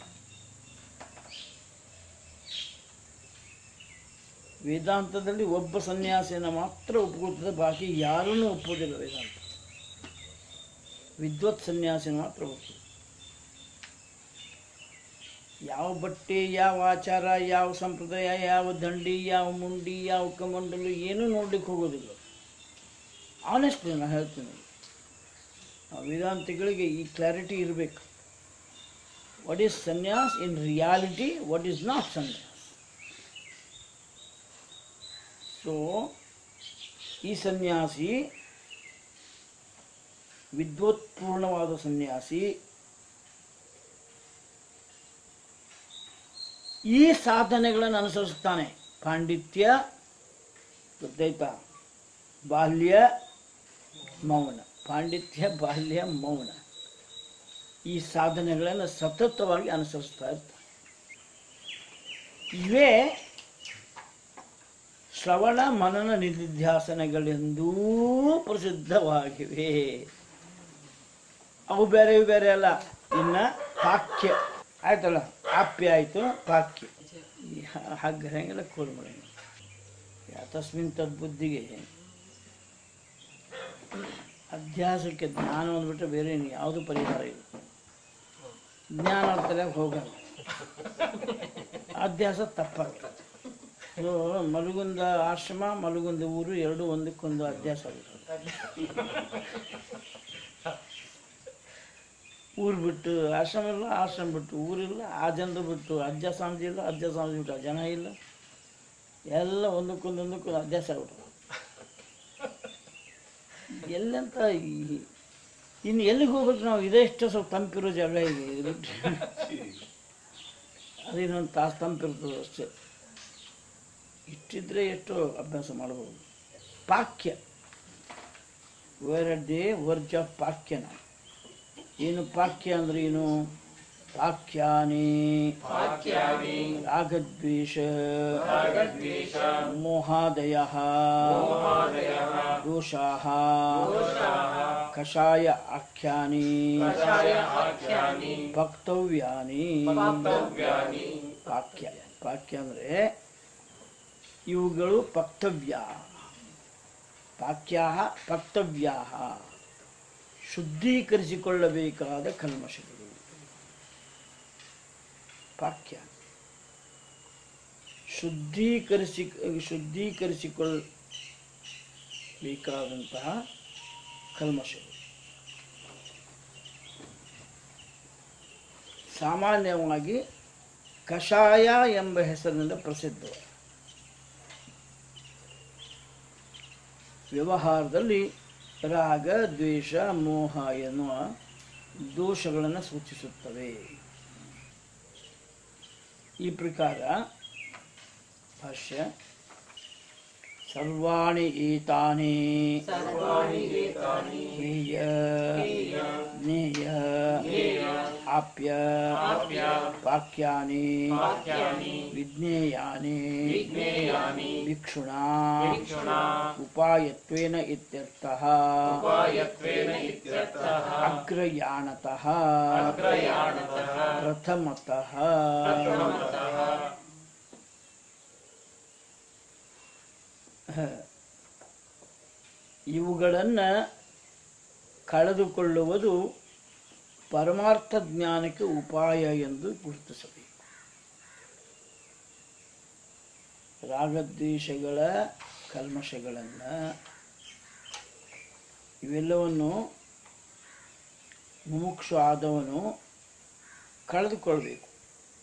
ವೇದಾಂತದಲ್ಲಿ ಒಬ್ಬ ಸನ್ಯಾಸಿನ ಮಾತ್ರ ಒಪ್ಕೊಳ್ತದೆ ಬಾಕಿ ಯಾರನ್ನೂ ಒಪ್ಪೋದಿಲ್ಲ ವೇದಾಂತ ವಿದ್ವತ್ ಸನ್ಯಾಸಿನ ಮಾತ್ರ ಒಪ್ಪುದು ಯಾವ ಬಟ್ಟೆ ಯಾವ ಆಚಾರ ಯಾವ ಸಂಪ್ರದಾಯ ಯಾವ ದಂಡಿ ಯಾವ ಮುಂಡಿ ಯಾವ ಕಮಂಡಲು ಏನೂ ನೋಡ್ಲಿಕ್ಕೆ ಹೋಗೋದಿಲ್ಲ ಆನೆಸ್ಟ್ಲಿ ನಾನು ಹೇಳ್ತೀನಿ ಆ ವೇದಾಂತಿಗಳಿಗೆ ಈ ಕ್ಲಾರಿಟಿ ಇರಬೇಕು ವಾಟ್ ಈಸ್ ಸನ್ಯಾಸ್ in reality what is not ಸನ್ಯಾಸ್ ಸೊ ಈ ಸನ್ಯಾಸಿ ವಿದ್ವತ್ಪೂರ್ಣವಾದ ಸನ್ಯಾಸಿ ಈ ಸಾಧನೆಗಳನ್ನು ಅನುಸರಿಸ್ತಾನೆ ಪಾಂಡಿತ್ಯ ಗೊತ್ತಾಯ್ತಾ ಬಾಲ್ಯ ಮೌನ ಪಾಂಡಿತ್ಯ ಬಾಲ್ಯ ಮೌನ ಈ ಸಾಧನೆಗಳನ್ನು ಸತತವಾಗಿ ಅನುಸರಿಸ್ತಾ ಇರ್ತಾನೆ ಇವೇ ಶ್ರವಣ ಮನನ ನಿಧಿಧ್ಯಾಸನಗಳೆಂದೂ ಪ್ರಸಿದ್ಧವಾಗಿವೆ ಅವು ಬೇರೆ ಇವು ಬೇರೆ ಅಲ್ಲ ಇನ್ನು ಪಾಕ್ಯ ಆಯ್ತಲ್ಲ ಆಪ್ಯ ಆಯಿತು ಪಾಕ್ಯ ಈ ಹ- ಹಗ್ಗ ಹೆಂಗೆಲ್ಲ ಕೋಲ್ ಮಾಡಿ ತಸ್ಮಿನ್ ತದ್ಬುದ್ಧಿಗೆ ಅಧ್ಯಾಸಕ್ಕೆ ಜ್ಞಾನ ಅಂದ್ಬಿಟ್ರೆ ಬೇರೆ ಇನ್ನು ಯಾವುದು ಪರಿಹಾರ ಇಲ್ಲ ಜ್ಞಾನ ತಲೆಗೆ ಹೋಗಲ್ಲ ಅಧ್ಯಾಸ ತಪ್ಪಾಗ್ತದೆ ಸೊ ಮಲಗುಂದ ಆಶ್ರಮ ಮಲಗುಂದ ಊರು ಎರಡು ಒಂದಕ್ಕೊಂದು ಅಧ್ಯಾಸ ಆಗುತ್ತೆ ಊರು ಬಿಟ್ಟು ಆಶ್ರಮ ಇಲ್ಲ ಆಶ್ರಮ ಬಿಟ್ಟು ಊರಿಲ್ಲ ಆ ಜನರು ಬಿಟ್ಟು ಅಜ್ಜ ಸ್ವಾಮೀಜಿ ಇಲ್ಲ ಅಜ್ಜ ಸ್ವಾಮೀಜಿ ಬಿಟ್ಟು ಆ ಜನ ಇಲ್ಲ ಎಲ್ಲ ಒಂದಕ್ಕೊಂದು ಒಂದಕ್ಕೊಂದು ಅಧ್ಯಾಸ ಆಗ್ಬಿಟ್ಟು ಎಲ್ಲಂತ ಈ ಇನ್ನು ಎಲ್ಲಿಗೆ ಹೋಗ್ಬೇಕು ನಾವು ಇದೇ ಇಷ್ಟ ಸ್ವಲ್ಪ ತಂಪಿರೋ ಜಾಗ ಇದೆ ಇದು ಬಿಟ್ರೆ ಅದು ಇನ್ನೊಂದು ತಾಸು ತಂಪಿರ್ತದೆ ಅಷ್ಟೇ ಇಷ್ಟಿದ್ರೆ ಎಷ್ಟು ಅಭ್ಯಾಸ ಮಾಡ್ಬೋದು ಪಾಕ್ಯ where at the verge of ಪಾಕ್ಯ ನಾವು ಏನು ಪಾಕ್ಯ ಅಂದ್ರೆ ಏನು ಪಾಕ್ಯಾನಿ ವಾಕ್ಯಾನಿ ರಾಗದ್ವೇಷ ರಾಗದ್ವೇಷ ಮೋಹಾದಯ ಮೋಹಾದಯಃ ದೋಷಾಃ ದೋಷಾಃ ಕಷಾಯ ಆಖ್ಯಾನಿ ಕಷಾಯ ಆಖ್ಯಾನಿ ವಕ್ತವ್ಯಾನಿ ವಕ್ತವ್ಯಾನಿ ಪಾಕ್ಯ ಪಾಕ್ಯ ಅಂದರೆ ಇವುಗಳು ಪಕ್ತವ್ಯ ಪಾಕ್ಯಾ ಪಕ್ತವ್ಯಾ ಶುದ್ಧೀಕರಿಸಿಕೊಳ್ಳಬೇಕಾದ ಕಲ್ಮಶಗಳು ಪಾಕ್ಯ ಶುದ್ಧೀಕರಿಸಿ ಶುದ್ಧೀಕರಿಸಿಕೊಳ್ಳಬೇಕಾದಂತಹ ಕಲ್ಮಶಗಳು ಸಾಮಾನ್ಯವಾಗಿ ಕಷಾಯ ಎಂಬ ಹೆಸರಿನಿಂದ ಪ್ರಸಿದ್ಧ ವ್ಯವಹಾರದಲ್ಲಿ ರಾಗ ದ್ವೇಷ ಮೋಹ ಎನ್ನುವ ದೋಷಗಳನ್ನು ಸೂಚಿಸುತ್ತವೆ ಈ ಪ್ರಕಾರ ಭಾಷ್ಯ ಸರ್ವಾಣಿ ಏತಾನಿ ಸರ್ವಾಣಿ ಏತಾನಿ ಹೇಯ ಜ್ಞೇಯ ಆಪ್ಯ ಆಪ್ಯ ವಾಕ್ಯಾನಿ ವಾಕ್ಯಾನಿ ವಿಜ್ಞೇಯಾನಿ ವಿಜ್ಞೇಯಾನಿ ಭಿಕ್ಷುಣಾ ಭಿಕ್ಷುಣಾ ಉಪಾಯತ್ವೇನ ಇತ್ಯರ್ಥಃ ಉಪಾಯತ್ವೇನ ಇತ್ಯರ್ಥಃ ಅಗ್ರಯಾಣತಃ ಅಗ್ರಯಾಣತಃ ಪ್ರಥಮತಃ ಪ್ರಥಮತಃ ಇವುಗಳನ್ನು ಕಳೆದುಕೊಳ್ಳುವುದು ಪರಮಾರ್ಥ ಜ್ಞಾನಕ್ಕೆ ಉಪಾಯ ಎಂದು ಗುರುತಿಸಬೇಕು ರಾಗದ್ವೇಷಗಳ ಕಲ್ಮಶಗಳನ್ನು ಇವೆಲ್ಲವನ್ನು ಮುಮುಕ್ಷು ಆದವನು ಕಳೆದುಕೊಳ್ಬೇಕು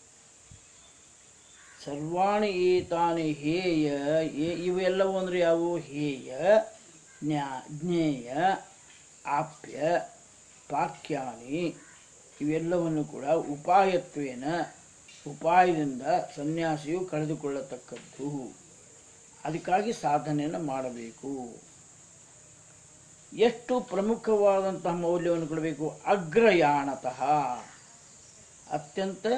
ಸರ್ವಾಣಿ ಏತಾನಿ ಹೇಯ ಏ- ಇವೆಲ್ಲವೂ ಅಂದರೆ ಯಾವುವು ಹೇಯ ಜ್ಞಾ ಜ್ಞೇಯ ಆಪ್ಯ ಪಾಕ್ಯಾನಿ ಇವೆಲ್ಲವನ್ನು ಕೂಡ ಉಪಾಯತ್ವೇನ ಉಪಾಯದಿಂದ ಸನ್ಯಾಸಿಯು ಕಳೆದುಕೊಳ್ಳತಕ್ಕದ್ದು ಅದಕ್ಕಾಗಿ ಸಾಧನೆಯನ್ನು ಮಾಡಬೇಕು ಎಷ್ಟು ಪ್ರಮುಖವಾದಂತಹ ಮೌಲ್ಯವನ್ನು ಕೊಡಬೇಕು ಅಗ್ರಯಾಣತಃ ಅತ್ಯಂತ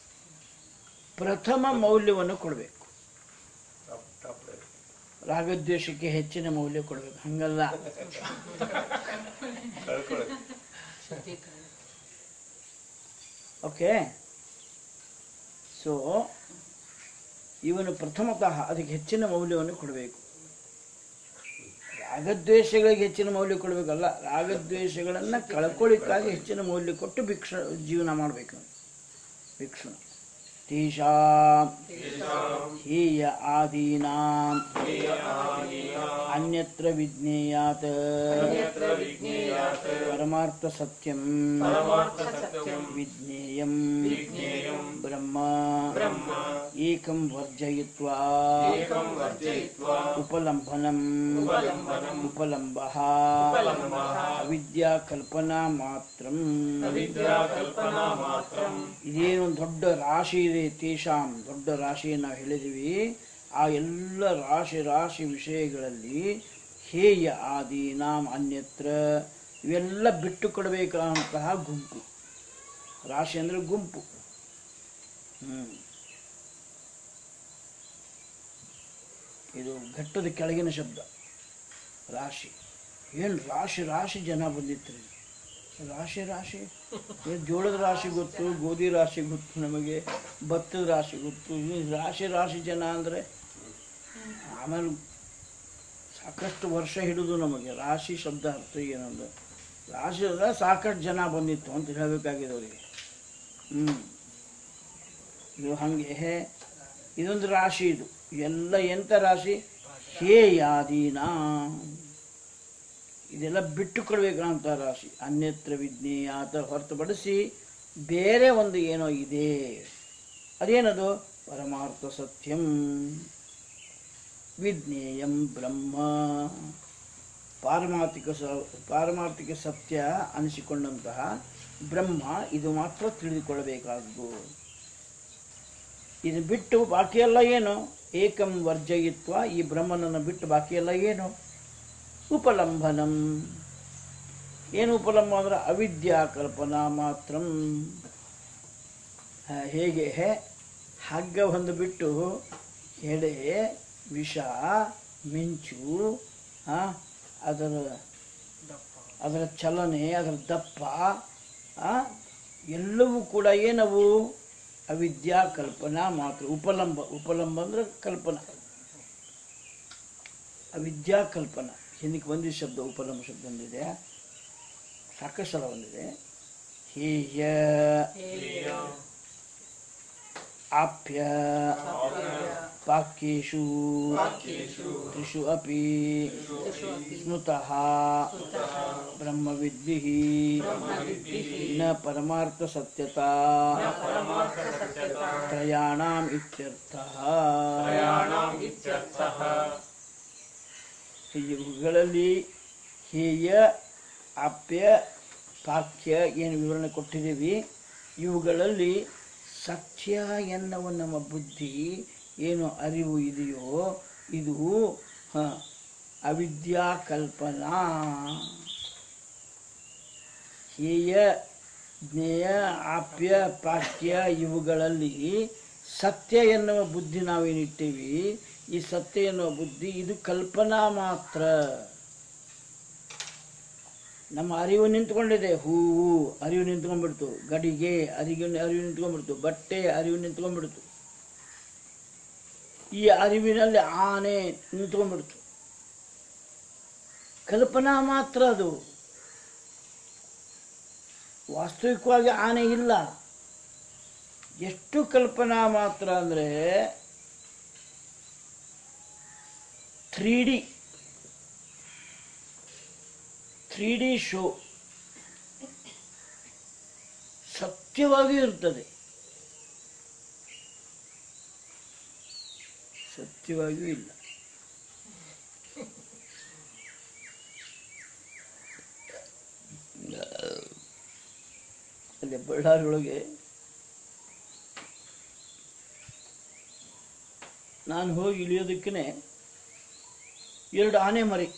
ಪ್ರಥಮ ಮೌಲ್ಯವನ್ನು ಕೊಡಬೇಕು ಟಾಪ್ ಟಾಪ್ ಲೈನ್ ರಾಗದ್ವೇಷಕ್ಕೆ ಹೆಚ್ಚಿನ ಮೌಲ್ಯ ಕೊಡಬೇಕು ಹಂಗಲ್ಲ ಕಳ್ಕೊಳ್ಳಿ ಓಕೆ ಸೊ ಇವನು ಪ್ರಥಮತಃ ಅದಕ್ಕೆ ಹೆಚ್ಚಿನ ಮೌಲ್ಯವನ್ನು ಕೊಡಬೇಕು ರಾಗದ್ವೇಷಗಳಿಗೆ ಹೆಚ್ಚಿನ ಮೌಲ್ಯ ಕೊಡಬೇಕಲ್ಲ ರಾಗದ್ವೇಷಗಳನ್ನು ಕಳ್ಕೊಳ್ಳಿಕ್ಕಾಗಿ ಹೆಚ್ಚಿನ ಮೌಲ್ಯ ಕೊಟ್ಟು ಭಿಕ್ಷ ಜೀವನ ಮಾಡಬೇಕು ಭಿಕ್ಷುಣ ತೇಷಾಂ ಹೇಯ ಆದೀನಾಂ ಅನ್ಯತ್ರ ವಿಜ್ಞೇಯಾತ್ ಪರಮಾರ್ಥ ಸತ್ಯಂ ವಿಜ್ಞೇಯಂ ಬ್ರಹ್ಮ ಏಕಂ ವರ್ಜಯಿತ್ವಾ ಉಪಲಂಭನಂ ಉಪಲಂಬಃ ಅವಿದ್ಯಾ ಕಲ್ಪನಾ ಮಾತ್ರಂ ಇದೇನು ದೊಡ್ಡ ರಾಶಿ ಇದೆ ತೇಷಾಂ ದೊಡ್ಡ ರಾಶಿ ನಾವು ಹೇಳಿದೀವಿ ಆ ಎಲ್ಲ ರಾಶಿ ರಾಶಿ ವಿಷಯಗಳಲ್ಲಿ ಹೇಯ ಆದಿ ನಾಮ್ ಅನ್ಯತ್ರ ಇವೆಲ್ಲ ಬಿಟ್ಟು ಕೊಡಬೇಕಾದಂತಹ ಗುಂಪು ರಾಶಿ ಅಂದರೆ ಗುಂಪು ಹ್ಮ್ ಇದು ಘಟ್ಟದ ಕೆಳಗಿನ ಶಬ್ದ ರಾಶಿ ಏನು ರಾಶಿ ರಾಶಿ ಜನ ಬಂದಿತ್ತು ರಾಶಿ ರಾಶಿ ಏ, ಜೋಳದ ರಾಶಿ ಗೊತ್ತು ಗೋಧಿ ರಾಶಿ ಗೊತ್ತು ನಮಗೆ ಭತ್ತದ ರಾಶಿ ಗೊತ್ತು ಈ ರಾಶಿ ರಾಶಿ ಜನ ಅಂದರೆ ಆಮೇಲೆ ಸಾಕಷ್ಟು ವರ್ಷ ಹಿಡಿದು ನಮಗೆ ರಾಶಿ ಶಬ್ದ ಅರ್ಥ ಏನಂದ್ರೆ ರಾಶಿ ಅಂದ್ರೆ ಸಾಕಷ್ಟು ಜನ ಬಂದಿತ್ತು ಅಂತ ಹೇಳಬೇಕಾಗಿದೆ ಅವರಿಗೆ ಹ್ಞೂ ಇದು ಹಾಗೆ ಇದೊಂದು ರಾಶಿ ಇದು ಎಲ್ಲ ಎಂಥ ರಾಶಿ ಹೇಯಾದೀನ ಇದೆಲ್ಲ ಬಿಟ್ಟು ಕೊಡ್ಬೇಕಂತ ರಾಶಿ ಅನ್ಯತ್ರ ವಿಜ್ಞೇಯಾತ ಹೊರತುಪಡಿಸಿ ಬೇರೆ ಒಂದು ಏನೋ ಇದೆ ಅದೇನದು ಪರಮಾರ್ಥ ಸತ್ಯಂ ವಿಜ್ಞೇಯಂ ಬ್ರಹ್ಮ ಪಾರಮಾರ್ಥಿಕ ಸ ಪಾರಮಾರ್ಥಿಕ ಸತ್ಯ ಅನಿಸಿಕೊಂಡಂತಹ ಬ್ರಹ್ಮ ಇದು ಮಾತ್ರ ತಿಳಿದುಕೊಳ್ಳಬೇಕಾದ್ದು ಇದು ಬಿಟ್ಟು ಬಾಕಿಯೆಲ್ಲ ಏನು ಏಕಂ ವರ್ಜಯಿತ್ವ ಈ ಬ್ರಹ್ಮನನ್ನು ಬಿಟ್ಟು ಬಾಕಿಯೆಲ್ಲ ಏನು ಉಪಲಂಬನಂ ಏನು ಉಪಲಂಬ ಅಂದ್ರೆ ಅವಿದ್ಯಾ ಕಲ್ಪನಾ ಮಾತ್ರಂ ಆ, ಹೇಗೆ ಹಗ್ಗ ಒಂದು ಬಿಟ್ಟು ಎಡೆ ವಿಷ ಮಿಂಚು ಆ, ಅದರ ಅದರ ಚಲನೆ ಅದರ ದಪ್ಪ ಆ, ಎಲ್ಲವೂ ಕೂಡ ಏನವು ಅವಿದ್ಯಾ ಕಲ್ಪನಾ ಮಾತ್ರ ಉಪಲಂಬ ಉಪಲಂಬ ಅಂದ್ರೆ ಕಲ್ಪನಾ ಅವಿದ್ಯಾ ಕಲ್ಪನಾ ಹಿಂದಕ್ಕೆ ಬಂದಿದ್ದ ಶಬ್ದ ಉಪಲಂಬ ಶಬ್ದ ಬಂದಿದೆ ಸಾಕಷ್ಟು ಸಲ ಬಂದಿದೆ ಹೇಯ ಆಪ್ಯ ವಾಕ್ಯೇಷು ತ್ರಿಷು ಅಪಿ ಸ್ಮೃತಃ ಬ್ರಹ್ಮವಿದ್ಭಿः ನ ಪರಮಾರ್ಥ ಸತ್ಯತಾ ತ್ರಯಾಣಾಂ ಇತ್ಯರ್ಥಃ ತ್ರಯಾಣಾಂ ಇತ್ಯರ್ಥಃ ಇವುಗಳಲ್ಲಿ ಹೇಯ ಆಪ್ಯ ಪಾಕ್ಯ ಏನು ವಿವರಣೆ ಕೊಟ್ಟಿದ್ದೀವಿ ಇವುಗಳಲ್ಲಿ ಸತ್ಯ ಎನ್ನುವ ನಮ್ಮ ಬುದ್ಧಿ ಏನು ಅರಿವು ಇದೆಯೋ ಇದು ಹ, ಅವಿದ್ಯಾ ಕಲ್ಪನಾ ಹೇಯ ಜ್ಞೇಯ ಆಪ್ಯ ಪಾಕ್ಯ ಇವುಗಳಲ್ಲಿ ಸತ್ಯ ಎನ್ನುವ ಬುದ್ಧಿ ನಾವೇನಿಟ್ಟೀವಿ ಈ ಸತ್ಯ ಎನ್ನುವ ಬುದ್ಧಿ ಇದು ಕಲ್ಪನಾ ಮಾತ್ರ ನಮ್ಮ ಅರಿವು ನಿಂತ್ಕೊಂಡಿದೆ ಹೂವು ಅರಿವು ನಿಂತ್ಕೊಂಡ್ಬಿಡ್ತು ಗಡಿಗೆ ಅರಿವು ಅರಿವು ನಿಂತ್ಕೊಂಡ್ಬಿಡ್ತು ಬಟ್ಟೆ ಅರಿವು ನಿಂತ್ಕೊಂಡ್ಬಿಡ್ತು ಈ ಅರಿವಿನಲ್ಲಿ ಆನೆ ನಿಂತ್ಕೊಂಡ್ಬಿಡ್ತು ಕಲ್ಪನಾ ಮಾತ್ರ ಅದು ವಾಸ್ತವಿಕವಾಗಿ ಆನೆ ಇಲ್ಲ ಎಷ್ಟು ಕಲ್ಪನಾ ಮಾತ್ರ ಅಂದರೆ three D three D show ಸತ್ಯವಾಗಿಯೂ ಇರ್ತದೆ ಸತ್ಯವಾಗಿಯೂ ಇಲ್ಲ ಅಲ್ಲಿ ಬಳ್ಳಾರಿ ಒಳಗೆ ನಾನು ಹೋಗಿ ಇಳಿಯೋದಕ್ಕೇ ಎರಡು ಆನೆ ಮರಿ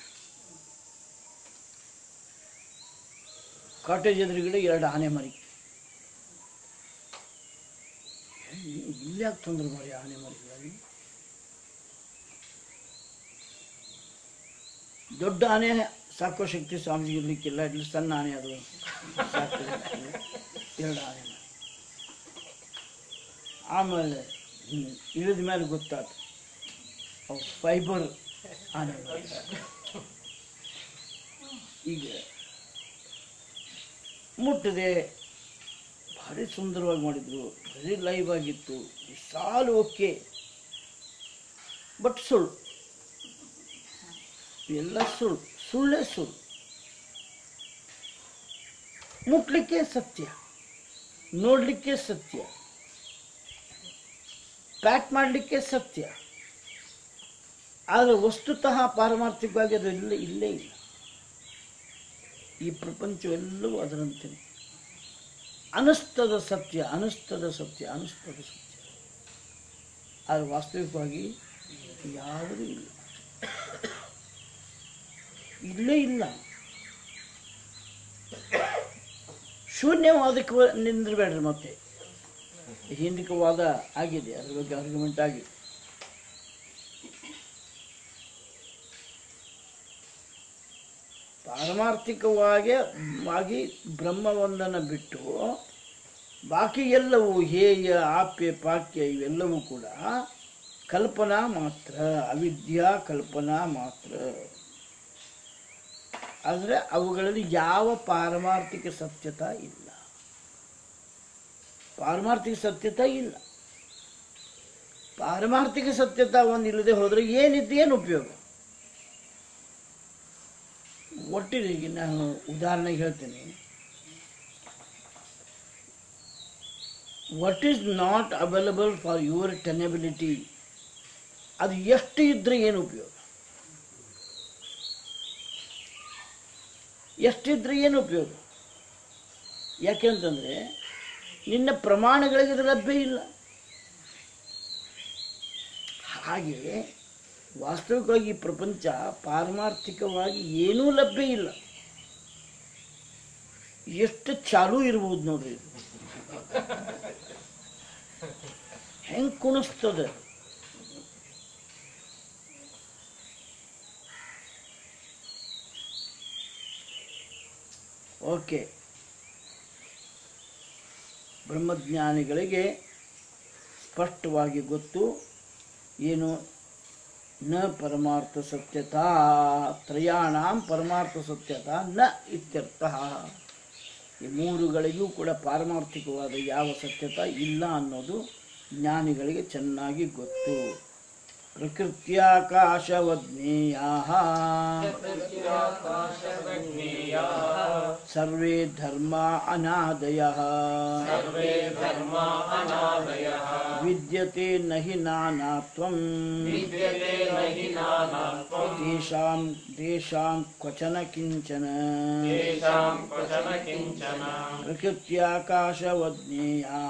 ಕಾಟೇಜ್ ಎದುರುಗಡೆ ಎರಡು ಆನೆ ಮರಿ ಇಲ್ಲಿ ಯಾಕೆ ತೊಂದರೆ ಮಾಡಿ ಆನೆ ಮರಿಗಾಗಿ ದೊಡ್ಡ ಆನೆ ಸಾಕೋ ಶಕ್ತಿ ಸ್ವಾಮೀಜಿ ಇರ್ಲಿಕ್ಕಿಲ್ಲ ಇಲ್ಲಿ ಸಣ್ಣ ಆನೆ ಅದು ಸಾಕ್ತದೆ. ಎರಡು ಆನೆ ಮರಿ ಆಮೇಲೆ ಹ್ಮ್, ಇಳಿದ ಮೇಲೆ ಗೊತ್ತಾಯ್ತು ಅವು ಫೈಬರ್ ಆನೆ ಮರಿ. ಈಗ ಮುಟ್ಟಿದೆ ಭಾರಿ ಸುಂದರವಾಗಿ ಮಾಡಿದ್ರು ವೆರಿ ಲೈವ್ ಆಗಿತ್ತು ಸಾಲು ಓಕೆ ಬಟ್ ಸುಳ್ಳು ಎಲ್ಲ ಸುಳ್ಳು ಸುಳ್ಳೇ ಸುಳ್ಳು ಮುಟ್ಲಿಕ್ಕೆ ಸತ್ಯ ನೋಡಲಿಕ್ಕೆ ಸತ್ಯ ಪ್ಯಾಕ್ ಮಾಡಲಿಕ್ಕೆ ಸತ್ಯ ಆದರೆ ವಸ್ತುತಃ ಪಾರಮಾರ್ಥಿಕವಾಗಿ ಅದು ಇಲ್ಲ ಇಲ್ಲೇ ಇಲ್ಲ ಈ ಪ್ರಪಂಚವೆಲ್ಲವೂ ಅದರಂತೆ ಅನಿಸ್ತದ ಸತ್ಯ ಅನಿಸ್ತದ ಸತ್ಯ ಅನಿಸ್ತದ ಸತ್ಯ ಆದರೆ ವಾಸ್ತವಿಕವಾಗಿ ಯಾವುದೂ ಇಲ್ಲ ಇಲ್ಲೇ ಇಲ್ಲ ಶೂನ್ಯವಾದಕ್ಕೆ ವ- ನಿಂದಿರ್ಬೇಡ್ರಿ ಮತ್ತೆ ಹಿಂದಕ್ಕೆ ವಾದ ಆಗಿದೆ ಅದ್ರ ಬಗ್ಗೆ ಆರ್ಗ್ಯುಮೆಂಟ್ ಆಗಿದೆ ಪಾರಮಾರ್ಥಿಕವಾಗಿ ವಾಗಿ ಬ್ರಹ್ಮವೊಂದನ್ನು ಬಿಟ್ಟು ಬಾಕಿ ಎಲ್ಲವೂ ಹೇಯ ಆಪ್ಯ ಪಾಕ್ಯ ಇವೆಲ್ಲವೂ ಕೂಡ ಕಲ್ಪನಾ ಮಾತ್ರ ಅವಿದ್ಯಾ ಕಲ್ಪನಾ ಮಾತ್ರ ಆದರೆ ಅವುಗಳಲ್ಲಿ ಯಾವ ಪಾರಮಾರ್ಥಿಕ ಸತ್ಯತ ಇಲ್ಲ ಪಾರಮಾರ್ಥಿಕ ಸತ್ಯತ ಇಲ್ಲ ಪಾರಮಾರ್ಥಿಕ ಸತ್ಯತ ಒಂದು ಇಲ್ಲದೆ ಹೋದರೆ ಏನಿದ್ದು ಏನು ಉಪಯೋಗ ಒಟ್ಟಿಗೆ ಈಗ ನಾನು ಉದಾಹರಣೆಗೆ ಹೇಳ್ತೀನಿ what is not available for your tenability ಅದು ಎಷ್ಟು ಇದ್ರೆ ಏನು ಉಪಯೋಗ ಎಷ್ಟಿದ್ರೆ ಏನು ಉಪಯೋಗ ಯಾಕೆಂತಂದರೆ ನಿನ್ನ ಪ್ರಮಾಣಗಳಿಗೆ ಇದು ಲಭ್ಯ ಇಲ್ಲ ಹಾಗೆ ವಾಸ್ತವಿಕವಾಗಿ ಈ ಪ್ರಪಂಚ ಪಾರಮಾರ್ಥಿಕವಾಗಿ ಏನೂ ಲಭ್ಯ ಇಲ್ಲ ಎಷ್ಟು ಚಾಲೂ ಇರ್ಬೋದು ನೋಡ್ರಿ ಇದು ಹೆಂಗ್ ಕುಣಿಸ್ತದೆ ಓಕೆ ಬ್ರಹ್ಮಜ್ಞಾನಿಗಳಿಗೆ ಸ್ಪಷ್ಟವಾಗಿ ಗೊತ್ತು ಏನು ನ ಪರಮಾರ್ಥ ಸತ್ಯತಾ ತ್ರಯಾಣಾಂ ಪರಮಾರ್ಥ ಸತ್ಯತಾ ನ ಇತ್ಯರ್ಥ ಈ ಮೂರುಗಳಿಗೂ ಕೂಡ ಪಾರಮಾರ್ಥಿಕವಾದ ಯಾವ ಸತ್ಯತ ಇಲ್ಲ ಅನ್ನೋದು ಜ್ಞಾನಿಗಳಿಗೆ ಚೆನ್ನಾಗಿ ಗೊತ್ತು ಪ್ರಕೃತ್ಯಾಕಾಶವಜ್ಞೇಯಾ ಸರ್ವೇ ಧರ್ಮ ಅನಾದಯ सर्वे धर्मा अनादयः ವಿದ್ಯತೆ ನಹಿ ನಾನಾತ್ವಂ विद्यते न हि नानात्वम् ತೇಷಾಂ ತೇಷಾಂ ಕ್ವಚನ ಕಿಂಚನ तेषां क्वचन किञ्चन ಪ್ರಕೃತ್ಯಾಕಾಶವಜ್ಞೇಯಾ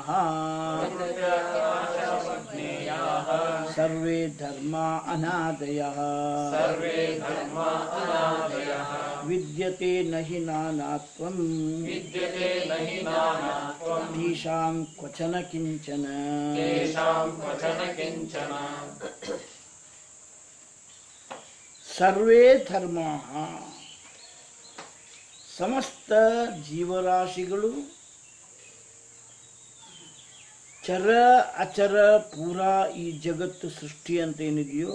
ಸರ್ವೇ ಧರ್ಮ ಅನಾದಯ सर्वे धर्मा अनादयः ವಿದ್ಯತೆ ನಹಿ ನಾನಾತ್ವಂ विद्यते न हि नानात्वम् ತೇಷಾಂ ಕ್ವಚನ ಕಿಂಚನ तेषां क्वचन किञ्चन ಸರ್ವೇ ಧರ್ಮ ಸಮಸ್ತ ಜೀವರಾಶಿಗಳು ಚರ ಅಚರ ಪೂರಾ ಈ ಜಗತ್ತು ಸೃಷ್ಟಿ ಅಂತ ಏನಿದೆಯೋ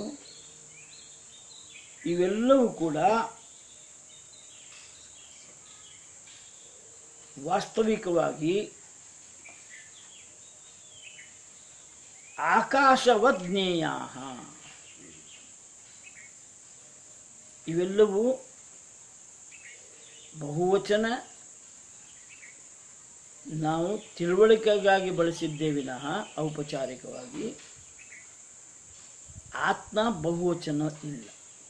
ಇವೆಲ್ಲವೂ ಕೂಡ ವಾಸ್ತವಿಕವಾಗಿ ಆಕಾಶವಜ್ಞೇಯ ಇವೆಲ್ಲವೂ ಬಹುವಚನ ನಾವು ತಿಳುವಳಿಕೆಗಾಗಿ ಬಳಸಿದ್ದೇ ವಿನಃ ಔಪಚಾರಿಕವಾಗಿ ಆತ್ಮ ಬಹುವಚನ ಇಲ್ಲ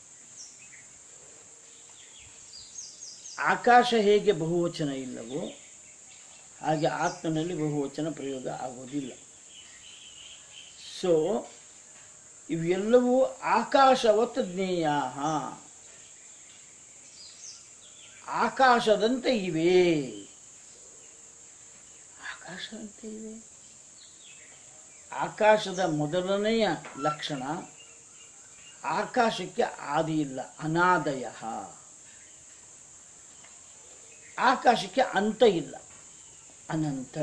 ಆಕಾಶ ಹೇಗೆ ಬಹುವಚನ ಇಲ್ಲವೋ ಹಾಗೆ ಆತ್ಮನಲ್ಲಿ ಬಹುವಚನ ಪ್ರಯೋಗ ಆಗೋದಿಲ್ಲ ಸೊ ಇವೆಲ್ಲವೂ ಆಕಾಶವತ್ ಜ್ಞೇಯ ಆಕಾಶದಂತೆ ಇವೆ ಆಕಾಶದಂತೆ ಇವೆ ಆಕಾಶದ ಮೊದಲನೆಯ ಲಕ್ಷಣ ಆಕಾಶಕ್ಕೆ ಆದಿ ಇಲ್ಲ ಅನಾದಯ ಆಕಾಶಕ್ಕೆ ಅಂತ ಇಲ್ಲ ಅನಂತ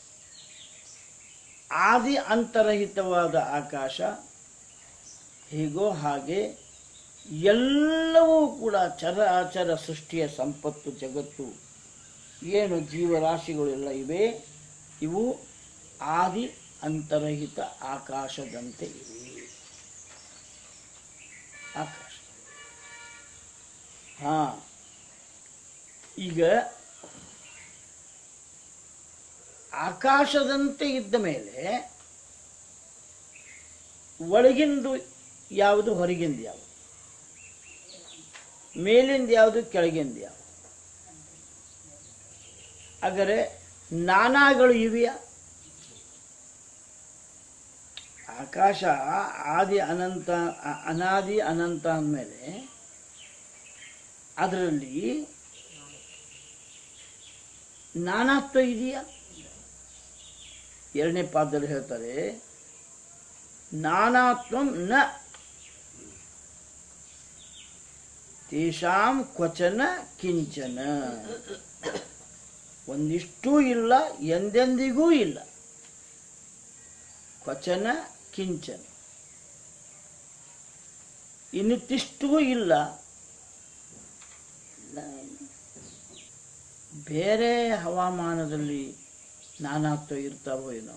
ಆದಿ ಅಂತರಹಿತವಾದ ಆಕಾಶ ಹೇಗೋ ಹಾಗೆ ಎಲ್ಲವೂ ಕೂಡ ಚರ ಅಚರ ಸೃಷ್ಟಿಯ ಸಂಪತ್ತು ಜಗತ್ತು ಏನು ಜೀವರಾಶಿಗಳೆಲ್ಲ ಇವೆ ಇವು ಆದಿ ಅಂತರಹಿತ ಆಕಾಶದಂತೆ ಇವೆ ಆಕಾಶ ಹಾ ಈಗ ಆಕಾಶದಂತೆ ಇದ್ದ ಮೇಲೆ ಒಳಗಿಂದು ಯಾವುದು ಹೊರಗಿಂದ ಯಾವುದು ಮೇಲಿಂದ ಯಾವುದು ಕೆಳಗಿಂದ ಯಾವುದು ಹಾಗಾದರೆ ನಾನಾಗಳು ಇವೆಯಾ ಆಕಾಶ ಆದಿ ಅನಂತ ಅ- ಅನಾದಿ ಅನಂತ ಅಂದಮೇಲೆ ಅದರಲ್ಲಿ ನಾನಾತ್ವ ಇದೆಯಾ ಎರಡನೇ ಪಾದದಲ್ಲಿ ಹೇಳ್ತಾರೆ ನಾನಾತ್ವಂ ನ ತೇಷಾಂ ಕ್ವಚನ ಕಿಂಚನ ಒಂದಿಷ್ಟೂ ಇಲ್ಲ ಎಂದೆಂದಿಗೂ ಇಲ್ಲ ಕ್ವಚನ ಕಿಂಚನ ಇನ್ನಿತ್ತಿಷ್ಟೂ ಇಲ್ಲ ನ- ಬೇರೆ ಹವಾಮಾನದಲ್ಲಿ ನಾನಾತ್ವ ಇರ್ತಾವೋ ಏನೋ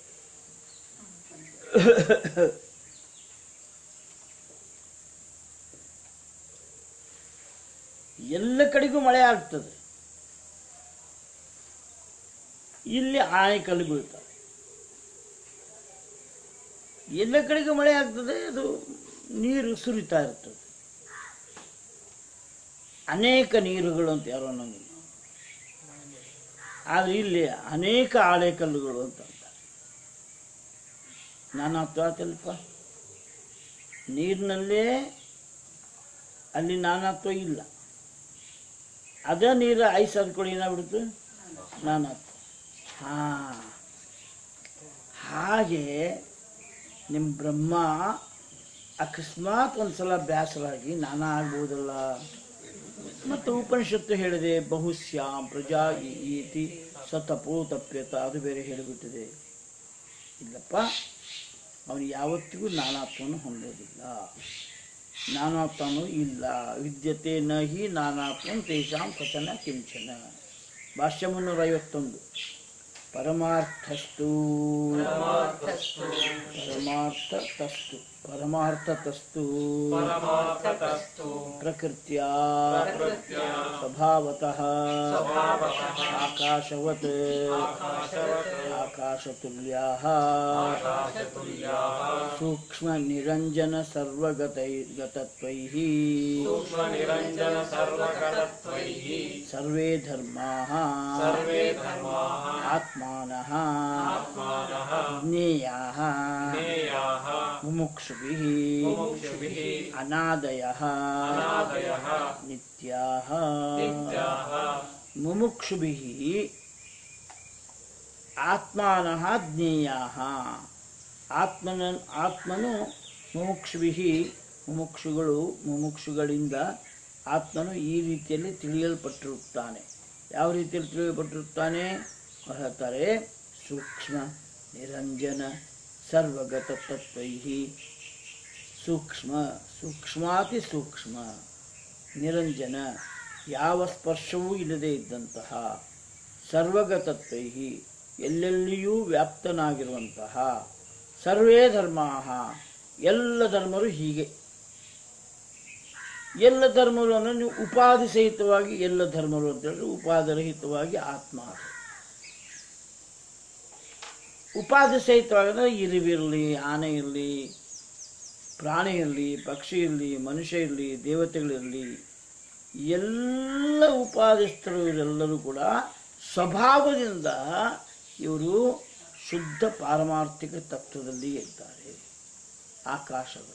ಎಲ್ಲ ಕಡೆಗೂ ಮಳೆ ಆಗ್ತದೆ ಇಲ್ಲಿ ಆನೆಕಲ್ಲು ಬೀಳ್ತವೆ ಎಲ್ಲ ಕಡೆಗೂ ಮಳೆ ಆಗ್ತದೆ ಅದು ನೀರು ಸುರಿತಾ ಇರ್ತದೆ ಅನೇಕ ನೀರುಗಳು ಅಂತ ಯಾರೋ ನಮಗೆ ಆದರೆ ಇಲ್ಲಿ ಅನೇಕ ಆಳೆಕಲ್ಲುಗಳು ಅಂತ ಅಂತಾರೆ ನಾನಾತ್ವ ಆತಲ್ಪ ನೀರಿನಲ್ಲೇ ಅಲ್ಲಿ ನಾನಾತ್ವ ಇಲ್ಲ ಅದ ನೀರು ಐಸ್ ಹದ್ಕೊಂಡು ಏನಾಗ್ಬಿಡ್ತು ನಾನಾತ್ವ ಹಾ ಹಾಗೆ ನಿಮ್ಮ ಬ್ರಹ್ಮ ಅಕಸ್ಮಾತ್ ಒಂದ್ಸಲ ಬೇಸರಾಗಿ ನಾನಾ ಆಗ್ಬೋದಲ್ಲ ಮತ್ತು ಉಪನಿಷತ್ತು ಹೇಳಿದೆ ಬಹುಶ್ಯಾಂ ಪ್ರಜಾ ಇ- ಇತಿ ಸತಪೋ ತಪ್ಯತ ಅದು ಬೇರೆ ಹೇಳಿಬಿಟ್ಟಿದೆ ಇಲ್ಲಪ್ಪ ಅವನು ಯಾವತ್ತಿಗೂ ನಾನಾತ್ವವನ್ನು ಹೊಂದೋದಿಲ್ಲ ನಾನಾತ್ವನು ಇಲ್ಲ ವಿದ್ಯತೆ ನ ಹಿ ನಾನಾತ್ವಂ ತೇಷಾಂ ಕಥನ ಕಿಂಚನ ಭಾಷ್ಯ ಮುನ್ನೂರ ಐವತ್ತೊಂದು ಪರಮಾರ್ಥಸ್ತು ಪರಮಾರ್ಥತಸ್ತು ಪರಮಾರ್ಥತಸ್ತು परमार्थतस्तु ಪ್ರಕೃತ್ಯ प्रकृत्या ಸ್ವಭಾವತಃ स्वभावतः ಆಕಾಶವತ್ आकाशवत् ಆಕಾಶತುಲ್ಯಾः आकाशतुल्याः ಸೂಕ್ಷ್ಮ ನಿರಂಜನ ಸರ್ವಗತೈರ್ಗತತ್ವೈಃ सूक्ष्मनिरञ्जन सर्वकरत्वैः ಸರ್ವೇ ಧರ್ಮಾः सर्वे धर्माः ಆತ್ಮಾನಃ आत्मानः ಜ್ಞೇಯಾः ज्ञेयाः ಮುಮುಕ್ಷುಭಿः मुमुक्षुभिः ಅನಾದಯಃ अनादयः ನಿತ್ಯಾः नित्याः ಮುಮುಕ್ಷುಭಿः ಆತ್ಮಾನಃ ಜ್ಞೇಯಾः ಆತ್ಮನ ಆತ್ಮನು ಮುಮುಕ್ಷುಭಿः ಮುಮುಕ್ಷುಗಳು ಮುಮುಕ್ಷುಗಳಿಂದ ಆತ್ಮನು ಈ ರೀತಿಯಲ್ಲಿ ತಿಳಿಯಲ್ಪಟ್ಟಿರುತ್ತಾನೆ ಯಾವ ರೀತಿಯಲ್ಲಿ ತಿಳಿಯಲ್ಪಟ್ಟಿರುತ್ತಾನೆ ಹೇಳ್ತಾರೆ ಸೂಕ್ಷ್ಮ ನಿರಂಜನ ಸರ್ವಗತ ತತ್ವೈ ಸೂಕ್ಷ್ಮ ಸೂಕ್ಷ್ಮಾತಿ ಸೂಕ್ಷ್ಮ ನಿರಂಜನ ಯಾವ ಸ್ಪರ್ಶವೂ ಇಲ್ಲದೆ ಇದ್ದಂತಹ ಸರ್ವಗತತ್ವೈ ಎಲ್ಲೆಲ್ಲಿಯೂ ವ್ಯಾಪ್ತನಾಗಿರುವಂತಹ ಸರ್ವೇ ಧರ್ಮಾ ಎಲ್ಲ ಧರ್ಮರು ಹೀಗೆ ಎಲ್ಲ ಧರ್ಮಗಳನ್ನು ನೀವು ಉಪಾಧಿ ಸಹಿತವಾಗಿ ಎಲ್ಲ ಧರ್ಮರು ಅಂತ ಹೇಳಿದ್ರೆ ಉಪಾಧಿರಹಿತವಾಗಿ ಆತ್ಮ ಅದು. ಉಪಾಧಿ ಸಹಿತವಾಗಿ ಅಂದರೆ ಇರುವಿರಲಿ ಆನೆ ಇರಲಿ ಪ್ರಾಣಿ ಇರಲಿ ಪಕ್ಷಿ ಇರಲಿ ಮನುಷ್ಯ ಇರಲಿ ದೇವತೆಗಳಿರಲಿ ಎಲ್ಲ ಉಪಾದಿಸ್ತರು ಇವರೆಲ್ಲರೂ ಕೂಡ ಸ್ವಭಾವದಿಂದ ಇವರು ಶುದ್ಧ ಪಾರಮಾರ್ಥಿಕ ತತ್ವದಲ್ಲಿ ಇದ್ದಾರೆ ಆಕಾಶದಂತೆ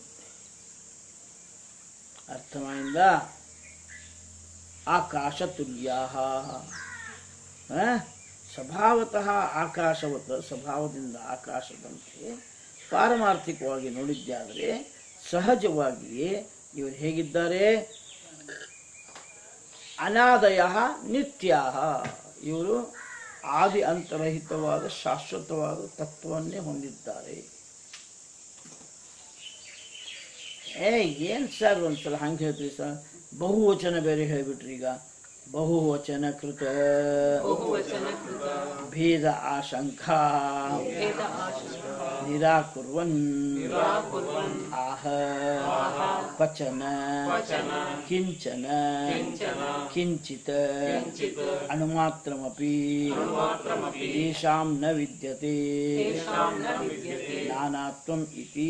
ಅರ್ಥಮಾಯಿಂದ ಆಕಾಶ ತುಲ್ಯ ಸ್ವಭಾವತಃ ಆಕಾಶವತ ಸ್ವಭಾವದಿಂದ ಆಕಾಶದಂತೆ ಪಾರಮಾರ್ಥಿಕವಾಗಿ ನೋಡಿದ್ದಾದರೆ ಸಹಜವಾಗಿಯೇ ಇವರು ಹೇಗಿದ್ದಾರೆ ಅನಾದಯ ನಿತ್ಯ ಇವರು ಆದಿ ಅಂತರಹಿತವಾದ ಶಾಶ್ವತವಾದ ತತ್ವವನ್ನೇ ಹೊಂದಿದ್ದಾರೆ ಏ ಏನು ಸರ್ ಒಂದ್ಸಲ ಹಂಗೆ ಹೇಳ್ತೀರಿ ಸರ್ ಬಹುವಚನ ಬೇರೆ ಹೇಳ್ಬಿಟ್ರಿ ಈಗ ಬಹುವಚನ ಕೃತ ಭೇದ ಆಶಂಕಾ ನಿರಾಕುರ್ವನ್ ಆಹ ಪಚನ ಕಿಂಚನ ಕಿಂಚಿತ್ ಅಣುಮಾತ್ರಮಪಿ ತೇಷಾಂ ನ ವಿದ್ಯತೆ ನಾನಾತ್ವಂ ಇತಿ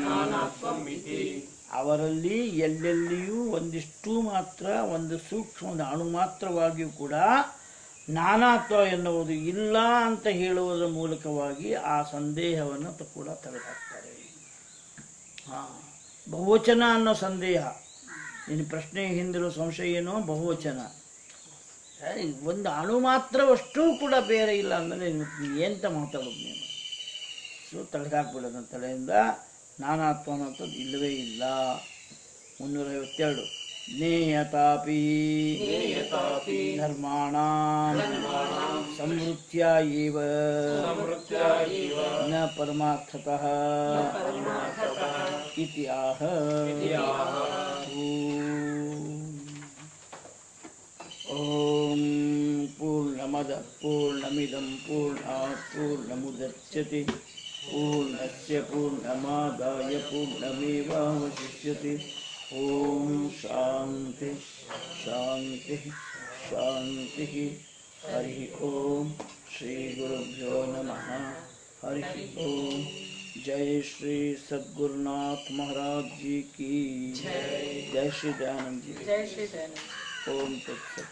ಅವರಲ್ಲಿ ಎಲ್ಲೆಲ್ಲಿಯೂ ಒಂದಿಷ್ಟು ಮಾತ್ರ ಒಂದು ಸೂಕ್ಷ್ಮದ ಅಣು ಮಾತ್ರವಾಗಿಯೂ ಕೂಡ ನಾನಾತ್ವ ಎನ್ನುವುದು ಇಲ್ಲ ಅಂತ ಹೇಳುವುದರ ಮೂಲಕವಾಗಿ ಆ ಸಂದೇಹವನ್ನು ತ- ಕೂಡ ತೆಗೆದುಹಾಕ್ತಾರೆ ಹಾ ಬಹುವಚನ ಅನ್ನೋ ಸಂದೇಹ ನಿನ್ನ ಪ್ರಶ್ನೆ ಹಿಂದಿರೋ ಸಂಶಯ ಏನೋ ಬಹುವಚನ ಏ, ಒಂದು ಅಣು ಮಾತ್ರವಷ್ಟೂ ಕೂಡ ಬೇರೆ ಇಲ್ಲ ಅಂದರೆ ಎಂತ ಮಾತಾಡೋದು ನೀನು ಸೊ ತೆಗೆದಾಕ್ಬಿಡೋದು ತಲೆಯಿಂದ ನಾನಾತ್ವ ಅನ್ನೋಂಥದ್ದು ಇಲ್ಲವೇ ಇಲ್ಲ ಮುನ್ನೂರ ಐವತ್ತೆರಡು ಜ್ಞೇಯತಾಪಿ ಧರ್ಮಾಣ ಸಂವೃತ್ಯ ಇವ ನ ಪರಮಾರ್ಥತಃ ಇತಿಹಾಸ ಓಂ ಪೂರ್ಣಮದ ಪೂರ್ಣಮಿದಂ ಪೂರ್ಣಾತ್ ಪೂರ್ಣಮುದಚ್ಯತೆ पूर्णस्य पूर्णमादाय पूर्णमेवावशिष्यते ॐ शान्ति शान्तिः शान्तिः हरिः ॐ श्रीगुरुभ्यो नमः हरिः ॐ जय श्री सद्गुरुनाथ महाराज जी की जय श्री दयानंद जी जय श्री दयानंद ओम तत्सत